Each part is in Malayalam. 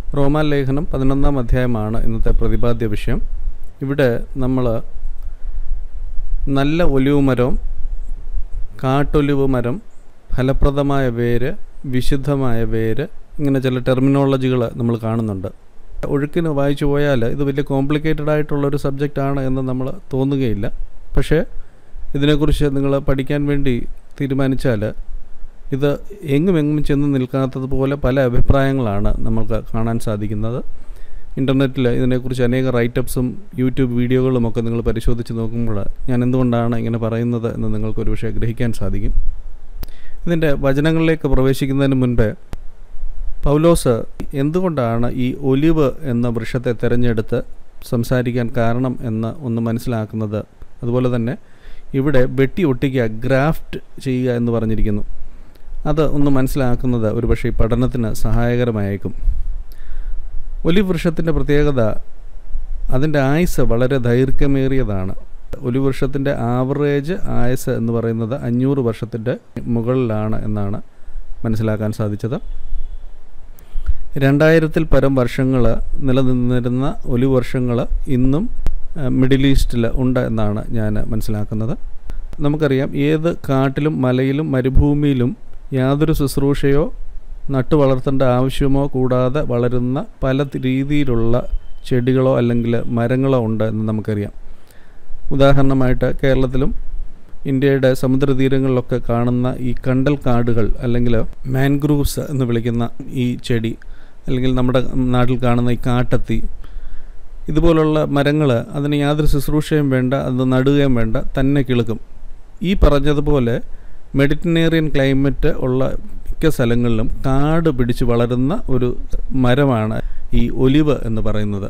റോമാലേഖനം പതിനൊന്നാം അധ്യായമാണ് ഇന്നത്തെ പ്രതിപാദ്യ വിഷയം ഇവിടെ നമ്മൾ നല്ല ഒലിവ് മരവും കാട്ടൊലിവ് മരം ഫലപ്രദമായ വേര് വിശുദ്ധമായ വേര് ഇങ്ങനെ ചില ടെർമിനോളജികൾ നമ്മൾ കാണുന്നുണ്ട് ഒഴുക്കിന് വായിച്ചു പോയാൽ ഇത് വലിയ കോംപ്ലിക്കേറ്റഡ് ആയിട്ടുള്ളൊരു സബ്ജക്റ്റാണ് എന്ന് നമ്മൾ തോന്നുകയില്ല പക്ഷേ ഇതിനെക്കുറിച്ച് നിങ്ങൾ പഠിക്കാൻ വേണ്ടി തീരുമാനിച്ചാൽ ഇത് എങ്ങും എങ്ങും ചെന്ന് നിൽക്കാത്തതുപോലെ പല അഭിപ്രായങ്ങളാണ് നമുക്ക് കാണാൻ സാധിക്കുന്നത് ഇൻ്റർനെറ്റിൽ ഇതിനെക്കുറിച്ച് അനേക റൈറ്റപ്സും യൂട്യൂബ് വീഡിയോകളും ഒക്കെ നിങ്ങൾ പരിശോധിച്ച് നോക്കുമ്പോൾ ഞാൻ എന്തുകൊണ്ടാണ് ഇങ്ങനെ പറയുന്നത് എന്ന് നിങ്ങൾക്ക് ഒരു പക്ഷേ ഗ്രഹിക്കാൻ സാധിക്കും ഇതിൻ്റെ വചനങ്ങളിലേക്ക് പ്രവേശിക്കുന്നതിന് മുൻപേ പൗലോസ് എന്തുകൊണ്ടാണ് ഈ ഒലിവ് എന്ന വൃക്ഷത്തെ തിരഞ്ഞെടുത്ത് സംസാരിക്കാൻ കാരണം എന്ന് ഒന്ന് മനസ്സിലാക്കുന്നത് അതുപോലെ തന്നെ ഇവിടെ വെട്ടി ഒട്ടിക്കുക ഗ്രാഫ്റ്റ് ചെയ്യുക എന്ന് പറഞ്ഞിരിക്കുന്നു അത് ഒന്ന് മനസ്സിലാക്കുന്നത് ഒരുപക്ഷെ ഈ പഠനത്തിന് സഹായകരമായേക്കും ഒലിവ് വൃക്ഷത്തിൻ്റെ പ്രത്യേകത അതിൻ്റെ ആയുസ് വളരെ ദൈർഘ്യമേറിയതാണ് ഒലിവ് വൃക്ഷത്തിൻ്റെ ആവറേജ് ആയുസ് എന്ന് പറയുന്നത് അഞ്ഞൂറ് വർഷത്തിൻ്റെ മുകളിലാണ് എന്നാണ് മനസ്സിലാക്കാൻ സാധിച്ചത് രണ്ടായിരത്തിൽ പരം വർഷങ്ങൾ നിലനിന്നിരുന്ന ഒലിവ് വർഷങ്ങൾ ഇന്നും മിഡിൽ ഈസ്റ്റിൽ ഉണ്ട് എന്നാണ് ഞാൻ മനസ്സിലാക്കുന്നത് നമുക്കറിയാം ഏത് കാട്ടിലും മലയിലും മരുഭൂമിയിലും യാതൊരു ശുശ്രൂഷയോ നട്ടു വളർത്തേണ്ട ആവശ്യമോ കൂടാതെ വളരുന്ന പല രീതിയിലുള്ള ചെടികളോ അല്ലെങ്കിൽ മരങ്ങളോ ഉണ്ട് എന്ന് നമുക്കറിയാം ഉദാഹരണമായിട്ട് കേരളത്തിലും ഇന്ത്യയുടെ സമുദ്രതീരങ്ങളിലൊക്കെ കാണുന്ന ഈ കണ്ടൽ കാടുകൾ അല്ലെങ്കിൽ മാൻഗ്രൂവ്സ് എന്ന് വിളിക്കുന്ന ഈ ചെടി അല്ലെങ്കിൽ നമ്മുടെ നാട്ടിൽ കാണുന്ന ഈ കാട്ടത്തി ഇതുപോലുള്ള മരങ്ങൾ അതിന് യാതൊരു ശുശ്രൂഷയും വേണ്ട അത് നടുകയും വേണ്ട തന്നെ കിളുക്കും ഈ പറഞ്ഞതുപോലെ മെഡിറ്ററേനിയൻ ക്ലൈമറ്റ് ഉള്ള മിക്ക സ്ഥലങ്ങളിലും കാട് പിടിച്ച് വളരുന്ന ഒരു മരമാണ് ഈ ഒലിവ് എന്ന് പറയുന്നത്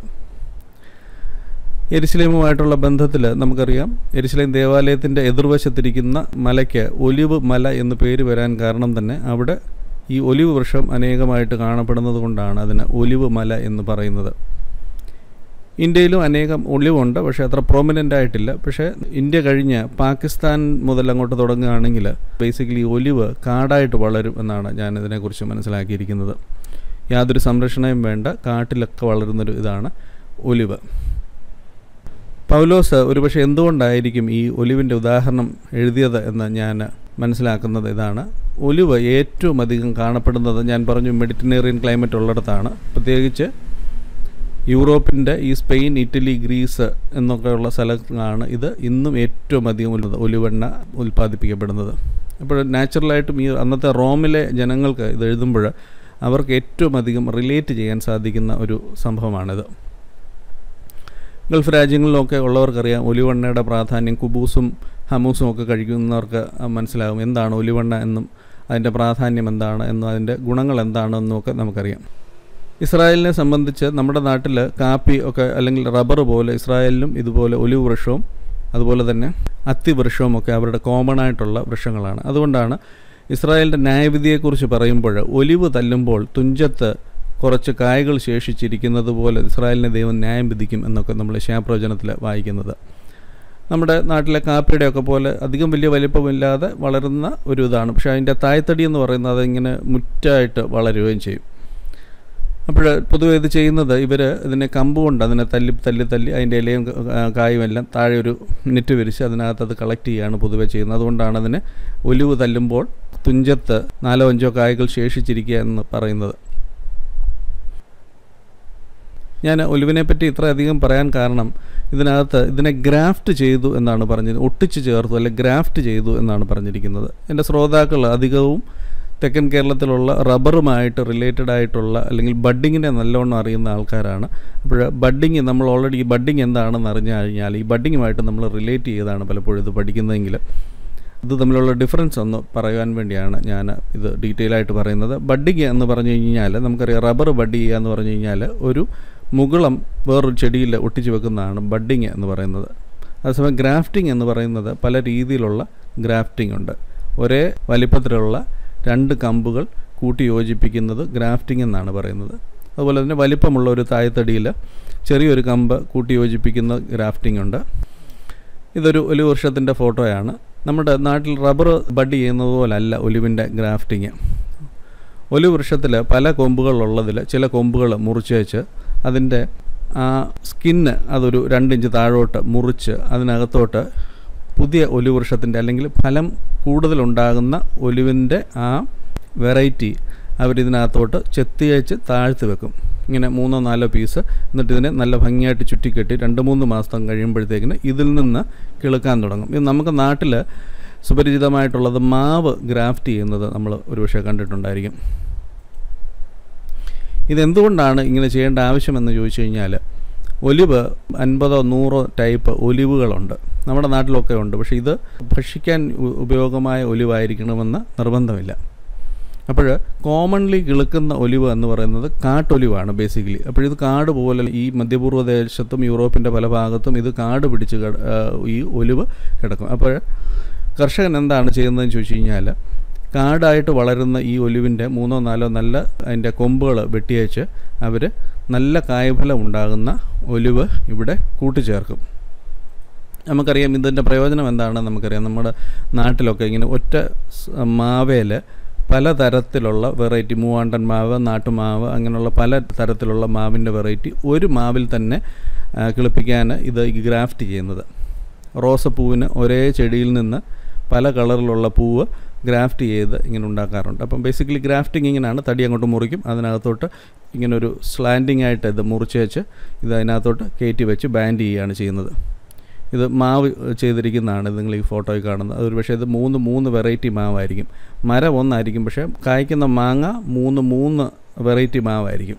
എരിശിലേമുമായിട്ടുള്ള ബന്ധത്തിൽ നമുക്കറിയാം എരിശിലേം ദേവാലയത്തിൻ്റെ എതിർവശത്തിരിക്കുന്ന മലയ്ക്ക് ഒലിവ് മല എന്ന് പേര് വരാൻ കാരണം തന്നെ അവിടെ ഈ ഒലിവ് വൃക്ഷം അനേകമായിട്ട് കാണപ്പെടുന്നത് കൊണ്ടാണ് അതിന് ഒലിവ് മല എന്ന് പറയുന്നത് ഇന്ത്യയിലും അനേകം ഒളിവുണ്ട് പക്ഷേ അത്ര പ്രോമിനൻ്റ് ആയിട്ടില്ല പക്ഷേ ഇന്ത്യ കഴിഞ്ഞ് പാകിസ്ഥാൻ മുതൽ അങ്ങോട്ട് തുടങ്ങുകയാണെങ്കിൽ ബേസിക്കലി ഒലിവ് കാടായിട്ട് വളരും എന്നാണ് ഞാൻ ഇതിനെക്കുറിച്ച് മനസ്സിലാക്കിയിരിക്കുന്നത് യാതൊരു സംരക്ഷണയും വേണ്ട കാട്ടിലൊക്കെ വളരുന്നൊരു ഇതാണ് ഒലിവ് പൗലോസ് ഒരുപക്ഷെ എന്തുകൊണ്ടായിരിക്കും ഈ ഒലിവിൻ്റെ ഉദാഹരണം എഴുതിയത് എന്ന് ഞാൻ മനസ്സിലാക്കുന്നത് ഇതാണ് ഒലിവ് ഏറ്റവും അധികം കാണപ്പെടുന്നത് ഞാൻ പറഞ്ഞു മെഡിറ്ററേനിയൻ ക്ലൈമറ്റ് ഉള്ളിടത്താണ് പ്രത്യേകിച്ച് യൂറോപ്പിൻ്റെ ഈ സ്പെയിൻ ഇറ്റലി ഗ്രീസ് എന്നൊക്കെയുള്ള സ്ഥലങ്ങളാണ് ഇത് ഇന്നും ഏറ്റവും അധികം ഒലിവെണ്ണ ഉൽപ്പാദിപ്പിക്കപ്പെടുന്നത് അപ്പോൾ നാച്ചുറലായിട്ടും ഈ അന്നത്തെ റോമിലെ ജനങ്ങൾക്ക് ഇത് എഴുതുമ്പോൾ അവർക്ക് ഏറ്റവും അധികം റിലേറ്റ് ചെയ്യാൻ സാധിക്കുന്ന ഒരു സംഭവമാണിത് ഗൾഫ് രാജ്യങ്ങളിലൊക്കെ ഉള്ളവർക്കറിയാം ഒലിവെണ്ണയുടെ പ്രാധാന്യം കുബൂസും ഹമൂസും ഒക്കെ കഴിക്കുന്നവർക്ക് മനസ്സിലാകും എന്താണ് ഒലിവെണ്ണ എന്നും അതിൻ്റെ പ്രാധാന്യം എന്താണ് എന്നും അതിൻ്റെ ഗുണങ്ങൾ എന്താണെന്നും ഒക്കെ നമുക്കറിയാം ഇസ്രായേലിനെ സംബന്ധിച്ച് നമ്മുടെ നാട്ടിൽ കാപ്പി ഒക്കെ അല്ലെങ്കിൽ റബ്ബർ പോലെ ഇസ്രായേലിലും ഇതുപോലെ ഒലിവ് വൃക്ഷവും അതുപോലെ തന്നെ അത്തി വൃക്ഷവും ഒക്കെ അവരുടെ കോമൺ ആയിട്ടുള്ള വൃക്ഷങ്ങളാണ് അതുകൊണ്ടാണ് ഇസ്രായേലിൻ്റെ ന്യായവിധിയെക്കുറിച്ച് പറയുമ്പോൾ ഒലിവ് തല്ലുമ്പോൾ തുഞ്ചത്ത് കുറച്ച് കായകൾ ശേഷിച്ചിരിക്കുന്നത് പോലെ ഇസ്രായേലിനെ ദൈവം ന്യായം വിധിക്കും എന്നൊക്കെ നമ്മൾ ശാപ്രവചനത്തിൽ വായിക്കുന്നത് നമ്മുടെ നാട്ടിലെ കാപ്പിയുടെ ഒക്കെ പോലെ അധികം വലിയ വലിപ്പമില്ലാതെ വളരുന്ന ഒരു ഇതാണ് പക്ഷേ അതിൻ്റെ തായ്തടി എന്ന് പറയുന്നത് ഇങ്ങനെ മുറ്റായിട്ട് വളരുകയും ചെയ്യും അപ്പോൾ പൊതുവെ ഇത് ചെയ്യുന്നത് ഇവർ ഇതിനെ കമ്പ് കൊണ്ട് അതിനെ തല്ലി തല്ലി തല്ലി അതിൻ്റെ ഇലയും കായും എല്ലാം താഴെ ഒരു നെറ്റ് വിരിച്ച് അതിനകത്ത് അത് കളക്ട് ചെയ്യുകയാണ് പൊതുവെ ചെയ്യുന്നത് അതുകൊണ്ടാണ് അതിനെ ഒലിവ് തല്ലുമ്പോൾ തുഞ്ചത്ത് നാലോ അഞ്ചോ കായകൾ ശേഷിച്ചിരിക്കുക എന്ന് പറയുന്നത് ഞാൻ ഒലിവിനെ പറ്റി ഇത്ര അധികം പറയാൻ കാരണം ഇതിനകത്ത് ഇതിനെ ഗ്രാഫ്റ്റ് ചെയ്തു എന്നാണ് പറഞ്ഞത് ഒട്ടിച്ച് ചേർത്തു അല്ലെ ഗ്രാഫ്റ്റ് ചെയ്തു എന്നാണ് പറഞ്ഞിരിക്കുന്നത് എൻ്റെ ശ്രോതാക്കൾ അധികവും തെക്കൻ കേരളത്തിലുള്ള റബ്ബറുമായിട്ട് റിലേറ്റഡ് ആയിട്ടുള്ള അല്ലെങ്കിൽ ബഡ്ഡിങ്ങിനെ നല്ലവണ്ണം അറിയുന്ന ആൾക്കാരാണ് അപ്പോൾ ബഡ്ഡിങ് നമ്മൾ ഓൾറെഡി ഈ ബഡ്ഡിങ് എന്താണെന്ന് അറിഞ്ഞു കഴിഞ്ഞാൽ ഈ ബഡ്ഡിങ്ങുമായിട്ട് നമ്മൾ റിലേറ്റ് ചെയ്താണ് പലപ്പോഴും ഇത് പഠിക്കുന്നതെങ്കിൽ ഇത് തമ്മിലുള്ള ഡിഫറൻസ് ഒന്ന് പറയാൻ വേണ്ടിയാണ് ഞാൻ ഇത് ഡീറ്റെയിൽ ആയിട്ട് പറയുന്നത് ബഡ്ഡിങ് എന്ന് പറഞ്ഞു കഴിഞ്ഞാൽ നമുക്കറിയാം റബ്ബർ ബഡ് ചെയ്യുക എന്ന് പറഞ്ഞു കഴിഞ്ഞാൽ ഒരു മുകുളം വേറൊരു ചെടിയിൽ ഒട്ടിച്ച് വെക്കുന്നതാണ് ബഡ്ഡിങ് എന്ന് പറയുന്നത് അതേസമയം ഗ്രാഫ്റ്റിംഗ് എന്ന് പറയുന്നത് പല രീതിയിലുള്ള ഗ്രാഫ്റ്റിംഗ് ഉണ്ട് ഒരേ വലിപ്പത്തിലുള്ള രണ്ട് കമ്പുകൾ കൂട്ടി യോജിപ്പിക്കുന്നത് ഗ്രാഫ്റ്റിംഗ് എന്നാണ് പറയുന്നത് അതുപോലെ തന്നെ വലിപ്പമുള്ള ഒരു തായത്തടിയിൽ ചെറിയൊരു കമ്പ് കൂട്ടി യോജിപ്പിക്കുന്ന ഗ്രാഫ്റ്റിംഗ് ഉണ്ട് ഇതൊരു ഒലിവ് വൃക്ഷത്തിൻ്റെ ഫോട്ടോയാണ് നമ്മുടെ നാട്ടിൽ റബ്ബർ ബഡ് ചെയ്യുന്നത് പോലല്ല ഒലിവിൻ്റെ ഗ്രാഫ്റ്റിങ് ഒലിവ് വൃക്ഷത്തിൽ പല കൊമ്പുകളുള്ളതിൽ ചില കൊമ്പുകൾ മുറിച്ച് വെച്ച് അതിൻ്റെ ആ സ്കിന്ന് അതൊരു രണ്ടിഞ്ച് താഴോട്ട് മുറിച്ച് അതിനകത്തോട്ട് പുതിയ ഒലിവ് വൃക്ഷത്തിൻ്റെ അല്ലെങ്കിൽ ഫലം കൂടുതലുണ്ടാകുന്ന ഒലിവിൻ്റെ ആ വെറൈറ്റി അവരിതിനകത്തോട്ട് ചെത്തിയച്ച് താഴ്ത്തി വെക്കും ഇങ്ങനെ മൂന്നോ നാലോ പീസ് എന്നിട്ട് ഇതിനെ നല്ല ഭംഗിയായിട്ട് ചുറ്റിക്കെട്ടി രണ്ട് മൂന്ന് മാസം കഴിയുമ്പോഴത്തേക്കിന് ഇതിൽ നിന്ന് കിളുക്കാൻ തുടങ്ങും ഇത് നമുക്ക് നാട്ടിൽ സുപരിചിതമായിട്ടുള്ളത് മാവ് ഗ്രാഫ്റ്റ് ചെയ്യുന്നത് നമ്മൾ ഒരുപക്ഷെ കണ്ടിട്ടുണ്ടായിരിക്കും ഇതെന്തുകൊണ്ടാണ് ഇങ്ങനെ ചെയ്യേണ്ട ആവശ്യമെന്ന് ചോദിച്ചു കഴിഞ്ഞാൽ ഒലിവ് അൻപതോ നൂറോ ടൈപ്പ് ഒലിവുകളുണ്ട് നമ്മുടെ നാട്ടിലൊക്കെ ഉണ്ട് പക്ഷേ ഇത് ഭക്ഷിക്കാൻ ഉ- ഉപയോഗമായ ഒലിവായിരിക്കണമെന്ന് നിർബന്ധമില്ല അപ്പോൾ കോമൺലി കിളുക്കുന്ന ഒലിവ് എന്ന് പറയുന്നത് കാട്ടൊലിവാണ് ബേസിക്കലി അപ്പോൾ ഇത് കാട് പോലെ ഈ മധ്യപൂർവ്വ ദേശത്തും യൂറോപ്പിൻ്റെ പല ഭാഗത്തും ഇത് കാട് പിടിച്ച് കിട- ആ, ഈ ഒലിവ് കിടക്കും അപ്പോൾ കർഷകൻ എന്താണ് ചെയ്യുന്നതെന്ന് ചോദിച്ചു കഴിഞ്ഞാൽ കാടായിട്ട് വളരുന്ന ഈ ഒലിവിൻ്റെ മൂന്നോ നാലോ നല്ല അതിൻ്റെ കൊമ്പുകൾ വെട്ടിയേച്ച് അവർ നല്ല കായ്ഫലം ഉണ്ടാകുന്ന ഒലിവ് ഇവിടെ കൂട്ടിച്ചേർക്കും നമുക്കറിയാം ഇതിൻ്റെ പ്രയോജനം എന്താണെന്ന് നമുക്കറിയാം നമ്മുടെ നാട്ടിലൊക്കെ ഇങ്ങനെ ഒറ്റ സ് മാവേൽ പല തരത്തിലുള്ള വെറൈറ്റി മൂവാണ്ടൻ മാവ് നാട്ടുമാവ് അങ്ങനെയുള്ള പല തരത്തിലുള്ള മാവിൻ്റെ വെറൈറ്റി ഒരു മാവിൽ തന്നെ ആ, കിളിപ്പിക്കാൻ ഇത് ഈ ഗ്രാഫ്റ്റ് ചെയ്യുന്നത് റോസപ്പൂവിന് ഒരേ ചെടിയിൽ നിന്ന് പല കളറിലുള്ള പൂവ് ഗ്രാഫ്റ്റ് ചെയ്ത് ഇങ്ങനെ ഉണ്ടാക്കാറുണ്ട് അപ്പം ബേസിക്കലി ഗ്രാഫ്റ്റിംഗ് ഇങ്ങനെയാണ് തടി അങ്ങോട്ട് മുറിക്കും അതിനകത്തോട്ട് ഇങ്ങനെ ഒരു സ്ലാൻഡിങ് ആയിട്ട് ഇത് മുറിച്ച് വെച്ച് ഇത് അതിനകത്തോട്ട് കയറ്റി വെച്ച് ബാൻഡ് ചെയ്യുകയാണ് ചെയ്യുന്നത് ഇത് മാവ് ചെയ്തിരിക്കുന്നതാണ് ഇത് നിങ്ങൾ ഈ ഫോട്ടോയിൽ കാണുന്നത് അതൊരു പക്ഷേ ഇത് മൂന്ന് മൂന്ന് വെറൈറ്റി മാവായിരിക്കും മരം ഒന്നായിരിക്കും പക്ഷേ കായ്ക്കുന്ന മാങ്ങ മൂന്ന് മൂന്ന് വെറൈറ്റി മാവായിരിക്കും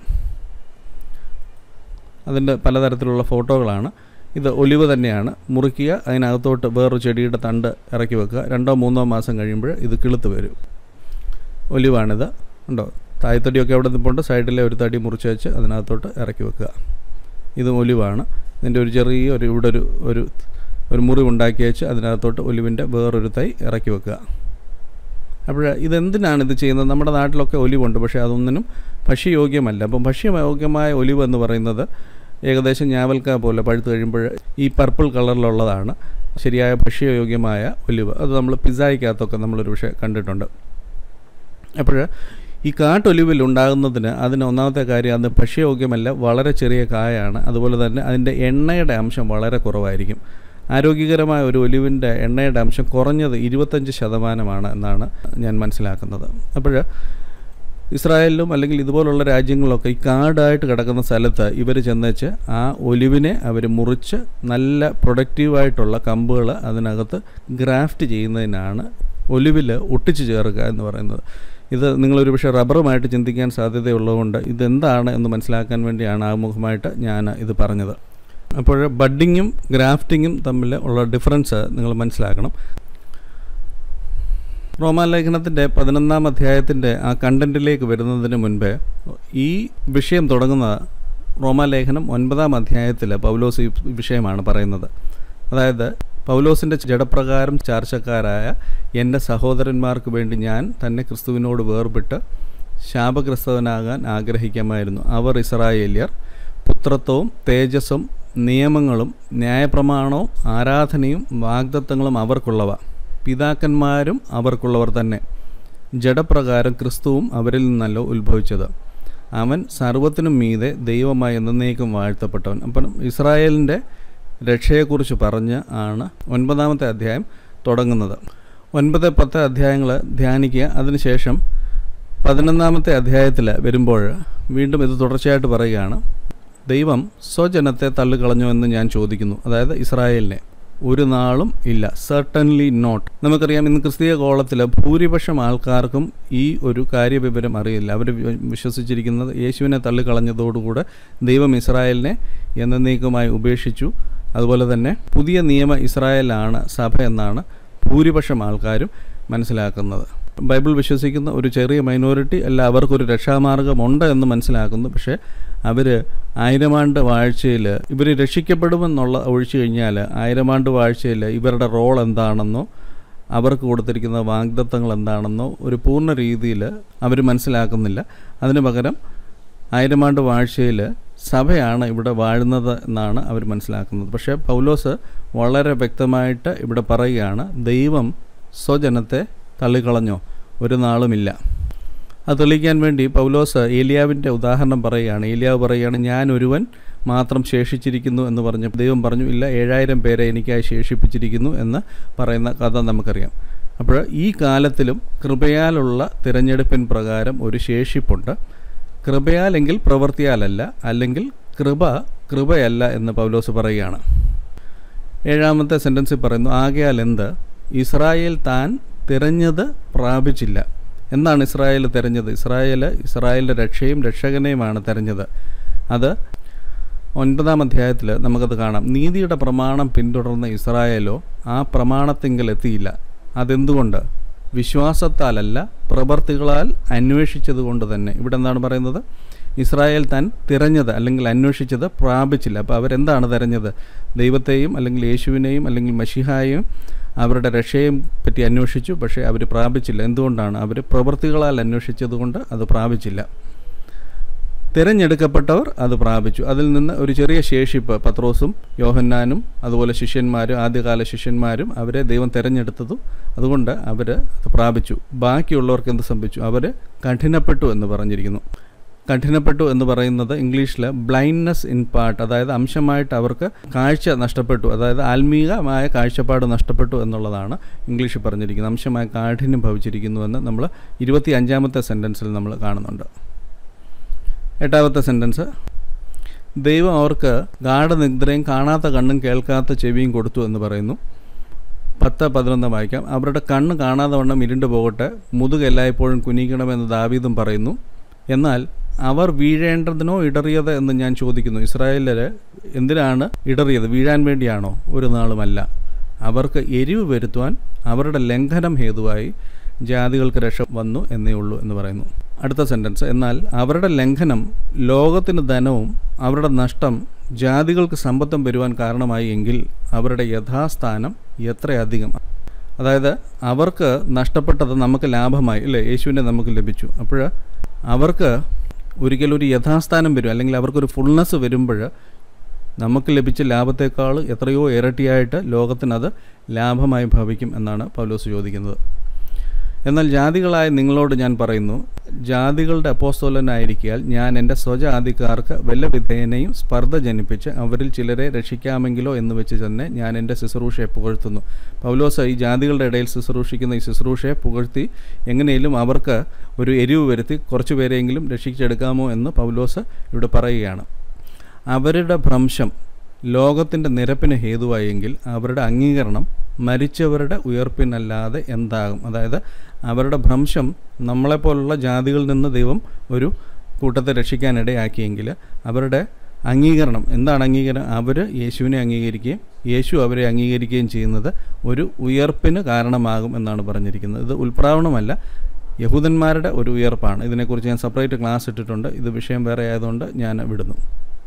അതിൻ്റെ പലതരത്തിലുള്ള ഫോട്ടോകളാണ് ഇത് ഒലിവ് തന്നെയാണ് മുറിക്കുക അതിനകത്തോട്ട് വേറൊരു ചെടിയുടെ തണ്ട് ഇറക്കി വെക്കുക രണ്ടോ മൂന്നോ മാസം കഴിയുമ്പോൾ ഇത് കിളുത്ത് വരും ഒലിവാണിത് ഉണ്ടോ തായ്തടിയൊക്കെ അവിടെ നിൽപ്പുണ്ട് സൈഡിലെ ഒരു തടി മുറിച്ച് വെച്ച് അതിനകത്തോട്ട് ഇറക്കി വെക്കുക ഇത് ഒലിവാണ് ഇതിൻ്റെ ഒരു ചെറിയ ഒരു ഇവിടെ ഒരു ഒരു ഒരു മുറി ഉണ്ടാക്കി വെച്ച് അതിനകത്തോട്ട് ഒലിവിൻ്റെ വേറൊരു തൈ ഇറക്കി വെക്കുക അപ്പോൾ ഇതെന്തിനാണ് ഇത് ചെയ്യുന്നത് നമ്മുടെ നാട്ടിലൊക്കെ ഒലിവുണ്ട് പക്ഷേ അതൊന്നിനും ഭക്ഷ്യയോഗ്യമല്ല അപ്പം ഭക്ഷ്യയോഗ്യമായ ഒലിവ് എന്ന് പറയുന്നത് ഏകദേശം ഞാവൽക്ക പോലെ പഴുത്ത് കഴിയുമ്പോൾ ഈ പർപ്പിൾ കളറിലുള്ളതാണ് ശരിയായ ഭക്ഷ്യയോഗ്യമായ ഒലിവ് അത് നമ്മൾ പിസ്സായിക്കകത്തൊക്കെ നമ്മളൊരു പക്ഷേ കണ്ടിട്ടുണ്ട് അപ്പോൾ ഈ കാട്ടൊലിവിൽ ഉണ്ടാകുന്നതിന് അതിന് ഒന്നാമത്തെ കാര്യം അത് ഭക്ഷ്യയോഗ്യമല്ല വളരെ ചെറിയ കായാണ് അതുപോലെ തന്നെ അതിൻ്റെ എണ്ണയുടെ അംശം വളരെ കുറവായിരിക്കും ആരോഗ്യകരമായ ഒരു ഒലിവിൻ്റെ എണ്ണയുടെ അംശം കുറഞ്ഞത് ഇരുപത്തഞ്ച് ശതമാനമാണ് എന്നാണ് ഞാൻ മനസ്സിലാക്കുന്നത് അപ്പോൾ ഇസ്രായേലിലും അല്ലെങ്കിൽ ഇതുപോലുള്ള രാജ്യങ്ങളിലൊക്കെ ഈ കാടായിട്ട് കിടക്കുന്ന സ്ഥലത്ത് ഇവർ ചെന്നേച്ച് ആ ഒലിവിനെ അവർ മുറിച്ച് നല്ല പ്രൊഡക്റ്റീവായിട്ടുള്ള കമ്പുകൾ അതിനകത്ത് ഗ്രാഫ്റ്റ് ചെയ്യുന്നതിനാണ് ഒലിവിൽ ഒട്ടിച്ചു ചേർക്കുക എന്ന് പറയുന്നത് ഇത് നിങ്ങളൊരു പക്ഷേ റബ്ബറുമായിട്ട് ചിന്തിക്കാൻ സാധ്യതയുള്ളതുകൊണ്ട് ഇതെന്താണ് എന്ന് മനസ്സിലാക്കാൻ വേണ്ടിയാണ് ആമുഖമായിട്ട് ഞാൻ ഇത് പറഞ്ഞത് അപ്പോൾ ബഡ്ഡിങ്ങും ഗ്രാഫ്റ്റിങ്ങും തമ്മിൽ ഉള്ള ഡിഫറൻസ് നിങ്ങൾ മനസ്സിലാക്കണം റോമാലേഖനത്തിൻ്റെ പതിനൊന്നാം അധ്യായത്തിൻ്റെ ആ കണ്ടൻറ്റിലേക്ക് വരുന്നതിന് മുൻപേ ഈ വിഷയം തുടങ്ങുന്നത് റോമാലേഖനം ഒൻപതാം അധ്യായത്തിൽ പൗലോസ് ഈ വിഷയമാണ് പറയുന്നത് അതായത് പൗലോസിൻ്റെ ജഡപ്രകാരം ചാർച്ചക്കാരായ എൻ്റെ സഹോദരന്മാർക്ക് വേണ്ടി ഞാൻ തന്നെ ക്രിസ്തുവിനോട് വേർപെട്ട് ശാപഗ്രസ്തവനാകാൻ ആഗ്രഹിക്കാമായിരുന്നു അവർ ഇസ്രായേല്യർ പുത്രത്വവും തേജസ്സും നിയമങ്ങളും ന്യായപ്രമാണവും ആരാധനയും വാഗ്ദത്തങ്ങളും അവർക്കുള്ളവ പിതാക്കന്മാരും അവർക്കുള്ളവർ തന്നെ ജഡപ്രകാരം ക്രിസ്തുവും അവരിൽ നിന്നല്ലോ ഉത്ഭവിച്ചത് അവൻ സർവത്തിനും മീതെ ദൈവമായി എന്നേക്കും വാഴ്ത്തപ്പെട്ടവൻ അപ്പം ഇസ്രായേലിൻ്റെ രക്ഷയെക്കുറിച്ച് പറഞ്ഞ് ആണ് ഒൻപതാമത്തെ അധ്യായം തുടങ്ങുന്നത് ഒൻപത് പത്ത് അധ്യായങ്ങൾ ധ്യാനിക്കുക അതിനുശേഷം പതിനൊന്നാമത്തെ അധ്യായത്തിൽ വരുമ്പോൾ വീണ്ടും ഇത് തുടർച്ചയായിട്ട് പറയുകയാണ് ദൈവം സ്വജനത്തെ തള്ളിക്കളഞ്ഞു എന്ന് ഞാൻ ചോദിക്കുന്നു അതായത് ഇസ്രായേലിനെ ഒരു നാളും ഇല്ല സർട്ടൻലി നോട്ട് നമുക്കറിയാം ഇന്ന് ക്രിസ്തീയ കോളത്തിൽ ഭൂരിപക്ഷം ആൾക്കാർക്കും ഈ ഒരു കാര്യവിവരം അറിയില്ല അവർ വിശ്വസിച്ചിരിക്കുന്നത് യേശുവിനെ തള്ളിക്കളഞ്ഞതോടുകൂടെ ദൈവം ഇസ്രായേലിനെ എന്നേക്കുമായി ഉപേക്ഷിച്ചു അതുപോലെ തന്നെ പുതിയ നിയമ ഇസ്രായേലാണ് സഭ എന്നാണ് ഭൂരിപക്ഷം ആൾക്കാരും മനസ്സിലാക്കുന്നത് ബൈബിൾ വിശ്വസിക്കുന്ന ഒരു ചെറിയ മൈനോറിറ്റി അല്ല അവർക്കൊരു രക്ഷാമാർഗമുണ്ട് എന്ന് മനസ്സിലാക്കുന്നു പക്ഷേ അവർ ആയിരമാണ്ട് വാഴ്ചയിൽ ഇവർ രക്ഷിക്കപ്പെടുമെന്നുള്ള ഒഴിച്ചു കഴിഞ്ഞാൽ ആയിരമാണ്ട് വാഴ്ചയിൽ ഇവരുടെ റോൾ എന്താണെന്നോ അവർക്ക് കൊടുത്തിരിക്കുന്ന വാഗ്ദത്തങ്ങൾ എന്താണെന്നോ ഒരു പൂർണ്ണ രീതിയിൽ അവർ മനസ്സിലാക്കുന്നില്ല അതിന് പകരം ആയിരമാണ്ട് വാഴ്ചയിൽ സഭയാണ് ഇവിടെ വാഴുന്നത് എന്നാണ് അവർ മനസ്സിലാക്കുന്നത് പക്ഷേ പൗലോസ് വളരെ വ്യക്തമായിട്ട് ഇവിടെ പറയുകയാണ് ദൈവം സ്വജനത്തെ തള്ളിക്കളഞ്ഞോ ഒരു നാളുമില്ല അത് തെളിയിക്കാൻ വേണ്ടി പൗലോസ് ഏലിയാവിൻ്റെ ഉദാഹരണം പറയുകയാണ് ഏലിയാവ് പറയുകയാണ് ഞാൻ ഒരുവൻ മാത്രം ശേഷിച്ചിരിക്കുന്നു എന്ന് പറഞ്ഞു ദൈവം പറഞ്ഞു ഇല്ല ഏഴായിരം പേരെ എനിക്കായി ശേഷിപ്പിച്ചിരിക്കുന്നു എന്ന് പറയുന്ന കഥ നമുക്കറിയാം അപ്പോൾ ഈ കാലത്തിലും കൃപയാലുള്ള തിരഞ്ഞെടുപ്പിൻ പ്രകാരം ഒരു ശേഷിപ്പുണ്ട് കൃപയാലെങ്കിൽ പ്രവൃത്തിയാലല്ല അല്ലെങ്കിൽ കൃപ കൃപയല്ല എന്ന് പൗലോസ് പറയുകയാണ് ഏഴാമത്തെ സെൻറ്റൻസിൽ പറയുന്നു ആകയാൽ എന്ത് ഇസ്രായേൽ താൻ തിരഞ്ഞത് പ്രാപിച്ചില്ല എന്താണ് ഇസ്രായേൽ തിരഞ്ഞത് ഇസ്രായേൽ ഇസ്രായേലിൻ്റെ രക്ഷയും രക്ഷകനെയുമാണ് തിരഞ്ഞത് അത് ഒൻപതാം അധ്യായത്തിൽ നമുക്കത് കാണാം നീതിയുടെ പ്രമാണം പിന്തുടർന്ന ഇസ്രായേലോ ആ പ്രമാണത്തിങ്കൽ എത്തിയില്ല അതെന്തുകൊണ്ട് വിശ്വാസത്താലല്ല പ്രവർത്തികളാൽ അന്വേഷിച്ചതുകൊണ്ട് തന്നെ ഇവിടെ എന്താണ് പറയുന്നത് ഇസ്രായേൽ താൻ തിരഞ്ഞത് അല്ലെങ്കിൽ അന്വേഷിച്ചത് പ്രാപിച്ചില്ല അപ്പോൾ അവരെന്താണ് തിരഞ്ഞത് ദൈവത്തെയും അല്ലെങ്കിൽ യേശുവിനെയും അല്ലെങ്കിൽ മഷിഹായെയും അവരുടെ രക്ഷയെയും പറ്റി അന്വേഷിച്ചു പക്ഷേ അവർ പ്രാപിച്ചില്ല എന്തുകൊണ്ടാണ് അവർ പ്രവൃത്തികളാൽ അന്വേഷിച്ചതുകൊണ്ട് അത് പ്രാപിച്ചില്ല തിരഞ്ഞെടുക്കപ്പെട്ടവർ അത് പ്രാപിച്ചു അതിൽ നിന്ന് ഒരു ചെറിയ ശേഷിപ്പ് പത്രോസും യോഹന്നാനും അതുപോലെ ശിഷ്യന്മാരും ആദ്യകാല ശിഷ്യന്മാരും അവരെ ദൈവം തിരഞ്ഞെടുത്തതും അതുകൊണ്ട് അവർ അത് പ്രാപിച്ചു ബാക്കിയുള്ളവർക്ക് എന്ത് സംഭവിച്ചു അവർ കഠിനപ്പെട്ടു എന്ന് പറഞ്ഞിരിക്കുന്നു കഠിനപ്പെട്ടു എന്ന് പറയുന്നത് ഇംഗ്ലീഷിൽ ബ്ലൈൻഡ്നെസ് ഇൻ പാർട്ട് അതായത് അംശമായിട്ട് അവർക്ക് കാഴ്ച നഷ്ടപ്പെട്ടു അതായത് ആത്മീയമായ കാഴ്ചപ്പാട് നഷ്ടപ്പെട്ടു എന്നുള്ളതാണ് ഇംഗ്ലീഷിൽ പറഞ്ഞിരിക്കുന്നത് അംശമായ കാഠിന്യം ഭവിച്ചിരിക്കുന്നുവെന്ന് നമ്മൾ ഇരുപത്തി അഞ്ചാമത്തെ സെൻറ്റൻസിൽ നമ്മൾ കാണുന്നുണ്ട് എട്ടാമത്തെ സെൻറ്റൻസ് ദൈവം അവർക്ക് ഗാഠനിദ്രയും കാണാത്ത കണ്ണും കേൾക്കാത്ത ചെവിയും കൊടുത്തു എന്ന് പറയുന്നു പത്ത് പതിനൊന്ന് വായിക്കാം അവരുടെ കണ്ണ് കാണാതെ വണ്ണം ഇരുണ്ടു പോകട്ടെ മുതുക് എല്ലായ്പ്പോഴും കുനിക്കണമെന്ന് ദാവീദും പറയുന്നു എന്നാൽ അവർ വീഴേണ്ടതിനോ ഇടറിയത് എന്ന് ഞാൻ ചോദിക്കുന്നു ഇസ്രായേലർ എന്തിനാണ് ഇടറിയത് വീഴാൻ വേണ്ടിയാണോ ഒരു നാളുമല്ല അവർക്ക് എരിവ് വരുത്തുവാൻ അവരുടെ ലംഘനം ഹേതുവായി ജാതികൾക്ക് രക്ഷ വന്നു എന്നേ ഉള്ളൂ എന്ന് പറയുന്നു അടുത്ത സെൻറ്റൻസ് എന്നാൽ അവരുടെ ലംഘനം ലോകത്തിന് ധനവും അവരുടെ നഷ്ടം ജാതികൾക്ക് സമ്പത്തും വരുവാൻ കാരണമായി എങ്കിൽ അവരുടെ യഥാസ്ഥാനം എത്രയധികം അതായത് അവർക്ക് നഷ്ടപ്പെട്ടത് നമുക്ക് ലാഭമായി അല്ലേ യേശുവിനെ നമുക്ക് ലഭിച്ചു അപ്പോൾ അവർക്ക് ഒരിക്കലും ഒരു യഥാസ്ഥാനം വരും അല്ലെങ്കിൽ അവർക്കൊരു ഫുൾനെസ് വരുമ്പോൾ നമുക്ക് ലഭിച്ച ലാഭത്തേക്കാൾ എത്രയോ ഇരട്ടിയായിട്ട് ലോകത്തിനത് ലാഭമായി ഭവിക്കും എന്നാണ് പൗലോസ് ചോദിക്കുന്നത് എന്നാൽ ജാതികളായ നിങ്ങളോട് ഞാൻ പറയുന്നു ജാതികളുടെ അപ്പോസ്തോലനായിരിക്കാൽ ഞാൻ എൻ്റെ സ്വജാതിക്കാർക്ക് വല്ല വിധേയനെയും സ്പർദ്ധ ജനിപ്പിച്ച് അവരിൽ ചിലരെ രക്ഷിക്കാമെങ്കിലോ എന്ന് വെച്ച് തന്നെ ഞാൻ എൻ്റെ ശുശ്രൂഷയെ പുകഴ്ത്തുന്നു പൗലോസ് ഈ ജാതികളുടെ ഇടയിൽ ശുശ്രൂഷിക്കുന്ന ഈ ശുശ്രൂഷയെ പുകഴ്ത്തി എങ്ങനെയും അവർക്ക് ഒരു എരിവ് വരുത്തി കുറച്ചു പേരെയെങ്കിലും രക്ഷിച്ചെടുക്കാമോ എന്ന് പൗലോസ് ഇവിടെ പറയുകയാണ് അവരുടെ ഭ്രംശം ലോകത്തിൻ്റെ നിരപ്പിന് ഹേതുവായെങ്കിൽ അവരുടെ അംഗീകരണം മരിച്ചവരുടെ ഉയർപ്പിനല്ലാതെ എന്താകും അതായത് അവരുടെ ഭ്രംശം നമ്മളെപ്പോലുള്ള ജാതികളിൽ നിന്ന് ദൈവം ഒരു കൂട്ടത്തെ രക്ഷിക്കാനിടയാക്കിയെങ്കിൽ അവരുടെ അംഗീകരണം എന്താണ് അംഗീകരണം അവർ യേശുവിനെ അംഗീകരിക്കുകയും യേശു അവരെ അംഗീകരിക്കുകയും ചെയ്യുന്നത് ഒരു ഉയർപ്പിന് കാരണമാകും എന്നാണ് പറഞ്ഞിരിക്കുന്നത് ഇത് ഉൽപ്രാവണമല്ല യഹൂദന്മാരുടെ ഒരു ഉയർപ്പാണ് ഇതിനെക്കുറിച്ച് ഞാൻ സെപ്പറേറ്റ് ക്ലാസ് ഇട്ടിട്ടുണ്ട് ഇത് വിഷയം വേറെ ആയതുകൊണ്ട് ഞാൻ വിടുന്നു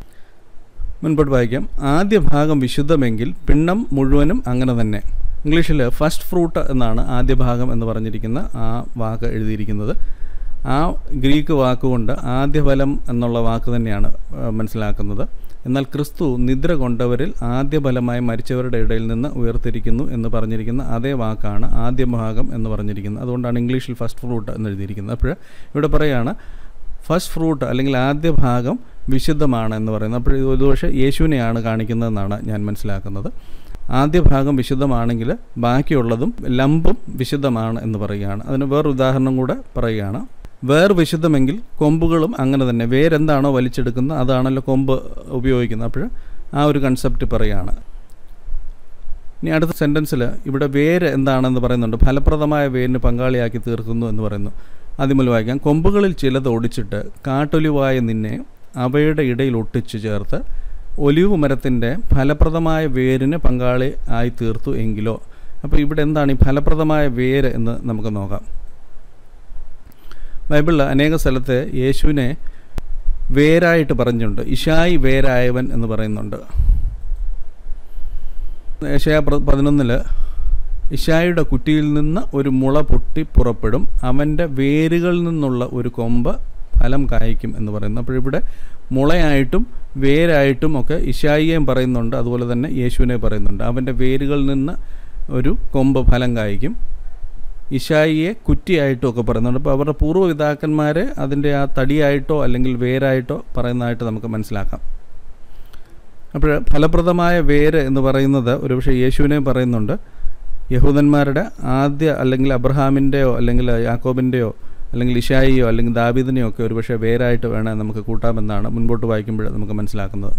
മുൻപോട്ട് വായിക്കാം ആദ്യ ഭാഗം വിശുദ്ധമെങ്കിൽ പിണ്ണം മുഴുവനും അങ്ങനെ തന്നെ ഇംഗ്ലീഷിൽ ഫസ്റ്റ് ഫ്രൂട്ട് എന്നാണ് ആദ്യ ഭാഗം എന്ന് പറഞ്ഞിരിക്കുന്ന ആ വാക്ക് എഴുതിയിരിക്കുന്നത് ആ ഗ്രീക്ക് വാക്കുകൊണ്ട് ആദ്യഫലം എന്നുള്ള വാക്ക് തന്നെയാണ് മനസ്സിലാക്കുന്നത് എന്നാൽ ക്രിസ്തു നിദ്ര കൊണ്ടവരിൽ ആദ്യ ഫലമായി മരിച്ചവരുടെ ഇടയിൽ നിന്ന് ഉയർത്തിരിക്കുന്നു എന്ന് പറഞ്ഞിരിക്കുന്ന അതേ വാക്കാണ് ആദ്യ ഭാഗം എന്ന് പറഞ്ഞിരിക്കുന്നത് അതുകൊണ്ടാണ് ഇംഗ്ലീഷിൽ ഫസ്റ്റ് ഫ്രൂട്ട് എന്ന് എഴുതിയിരിക്കുന്നത് അപ്പോൾ ഇവിടെ പറയുകയാണ് ഫസ്റ്റ് ഫ്രൂട്ട് അല്ലെങ്കിൽ ആദ്യ ഭാഗം വിശുദ്ധമാണ് എന്ന് പറയുന്നത് അപ്പോൾ ഇത് ഒരുപക്ഷെ യേശുവിനെയാണ് കാണിക്കുന്നതെന്നാണ് ഞാൻ മനസ്സിലാക്കുന്നത് ആദ്യ ഭാഗം വിശുദ്ധമാണെങ്കിൽ ബാക്കിയുള്ളതും ലംബും വിശുദ്ധമാണ് എന്ന് പറയുകയാണ് അതിന് വേറൊരു ഉദാഹരണം കൂടെ പറയുകയാണ് വേർ വിശുദ്ധമെങ്കിൽ കൊമ്പുകളും അങ്ങനെ തന്നെ വേരെന്താണോ വലിച്ചെടുക്കുന്നത് അതാണല്ലോ കൊമ്പ് ഉപയോഗിക്കുന്നത് അപ്പോൾ ആ ഒരു കൺസെപ്റ്റ് പറയുകയാണ് ഇനി അടുത്ത സെൻറ്റൻസിൽ ഇവിടെ വേര് എന്താണെന്ന് പറയുന്നുണ്ട് ഫലപ്രദമായ വേരിന് പങ്കാളിയാക്കി തീർക്കുന്നു എന്ന് പറയുന്നു ആദ്യം വായിക്കാം കൊമ്പുകളിൽ ചിലത് ഒടിച്ചിട്ട് കാട്ടൊലിവായ നിന്നെ അവയുടെ ഇടയിൽ ഒട്ടിച്ചു ചേർത്ത് ഒലിവ് മരത്തിൻ്റെ ഫലപ്രദമായ വേരിന് പങ്കാളി ആയി തീർത്തു എങ്കിലോ അപ്പോൾ ഇവിടെ എന്താണ് ഈ ഫലപ്രദമായ വേര് എന്ന് നമുക്ക് നോക്കാം ബൈബിളിൽ അനേക സ്ഥലത്ത് യേശുവിനെ വേരായിട്ട് പറഞ്ഞിട്ടുണ്ട് ഇഷായി വേരായവൻ എന്ന് പറയുന്നുണ്ട് ഏഷ്യ പതിനൊന്നിൽ ഇഷായുടെ കുറ്റിയിൽ നിന്ന് ഒരു മുള പൊട്ടി പുറപ്പെടും അവൻ്റെ വേരുകളിൽ നിന്നുള്ള ഒരു കൊമ്പ് ഫലം കായ്ക്കും എന്ന് പറയുന്നു അപ്പോൾ ഇവിടെ മുളയായിട്ടും വേരായിട്ടും ഒക്കെ ഇഷായിയെയും പറയുന്നുണ്ട് അതുപോലെ തന്നെ യേശുവിനെ പറയുന്നുണ്ട് അവൻ്റെ വേരുകളിൽ നിന്ന് ഒരു കൊമ്പ് ഫലം കായ്ക്കും ഇഷായിയെ കുറ്റിയായിട്ടും ഒക്കെ പറയുന്നുണ്ട് അപ്പോൾ അവരുടെ പൂർവ്വപിതാക്കന്മാർ അതിൻ്റെ ആ തടിയായിട്ടോ അല്ലെങ്കിൽ വേരായിട്ടോ പറയുന്നതായിട്ട് നമുക്ക് മനസ്സിലാക്കാം അപ്പോൾ ഫലപ്രദമായ വേര് എന്ന് പറയുന്നത് ഒരുപക്ഷെ യേശുവിനെ പറയുന്നുണ്ട് യഹൂദന്മാരുടെ ആദ്യ അല്ലെങ്കിൽ അബ്രഹാമിൻ്റെയോ അല്ലെങ്കിൽ യാക്കോബിൻ്റെയോ അല്ലെങ്കിൽ ഇഷായിയോ അല്ലെങ്കിൽ ദാബീദിനെയോ ഒക്കെ ഒരുപക്ഷെ വേരായിട്ട് വേണേൽ നമുക്ക് കൂട്ടാമെന്നാണ് മുൻപോട്ട് വായിക്കുമ്പോൾ നമുക്ക് മനസ്സിലാക്കുന്നത്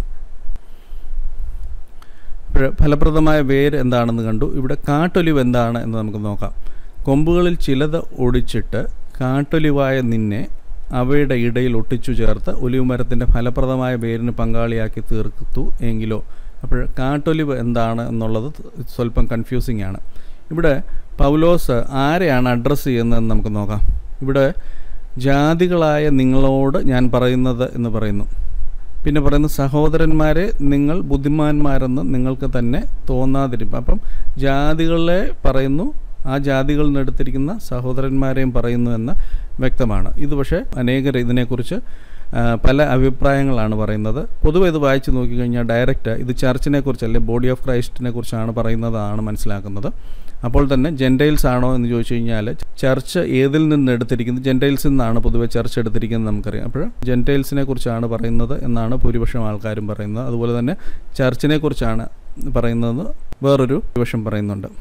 അപ്പോൾ ഫലപ്രദമായ വേര് എന്താണെന്ന് കണ്ടു ഇവിടെ കാട്ടൊലിവ് എന്താണ് എന്ന് നമുക്ക് നോക്കാം കൊമ്പുകളിൽ ചിലത് ഒടിച്ചിട്ട് കാട്ടൊലിവായ നിന്നെ അവയുടെ ഇടയിൽ ഒട്ടിച്ചു ചേർത്ത് ഒലിവ് മരത്തിൻ്റെ ഫലപ്രദമായ വേരിന് പങ്കാളിയാക്കി തീർത്തു എങ്കിലോ അപ്പോൾ കാട്ടൊലിവ് എന്താണ് എന്നുള്ളത് സ്വല്പം കൺഫ്യൂസിംഗ് ആണ് ഇവിടെ പൗലോസ് ആരെയാണ് അഡ്രസ്സ് ചെയ്യുന്നതെന്ന് നമുക്ക് നോക്കാം ഇവിടെ ജാതികളായ നിങ്ങളോട് ഞാൻ പറയുന്നത് എന്ന് പറയുന്നു പിന്നെ പറയുന്നു സഹോദരന്മാരെ നിങ്ങൾ ബുദ്ധിമാന്മാരെന്ന് നിങ്ങൾക്ക് തന്നെ തോന്നാതിരിക്കും അപ്പം ജാതികളെ പറയുന്നു ആ ജാതികളിൽ നിന്ന് എടുത്തിരിക്കുന്ന സഹോദരന്മാരെയും പറയുന്നു എന്ന് വ്യക്തമാണ് ഇത് പക്ഷേ അനേകർ ഇതിനെക്കുറിച്ച് പല അഭിപ്രായങ്ങളാണ് പറയുന്നത് പൊതുവെ ഇത് വായിച്ചു നോക്കിക്കഴിഞ്ഞാൽ ഡയറക്റ്റ് ഇത് ചർച്ചിനെ കുറിച്ചല്ലേ ബോഡി ഓഫ് ക്രൈസ്റ്റിനെ കുറിച്ചാണ് പറയുന്നതാണ് മനസ്സിലാക്കുന്നത് അപ്പോൾ തന്നെ ജെൻറ്റൈൽസ് ആണോ എന്ന് ചോദിച്ചു കഴിഞ്ഞാൽ ചർച്ച് ഏതിൽ നിന്ന് എടുത്തിരിക്കുന്നത് ജെൻറ്റൈൽസിൽ നിന്നാണ് പൊതുവെ ചർച്ച് എടുത്തിരിക്കുന്നത് നമുക്കറിയാം അപ്പോൾ ജെൻറ്റൈൽസിനെ കുറിച്ചാണ് പറയുന്നത് എന്നാണ് ഭൂരിപക്ഷം ആൾക്കാരും പറയുന്നത് അതുപോലെ തന്നെ ചർച്ചിനെ കുറിച്ചാണ് പറയുന്നത് വേറൊരു ഭൂരിപക്ഷം പറയുന്നുണ്ട്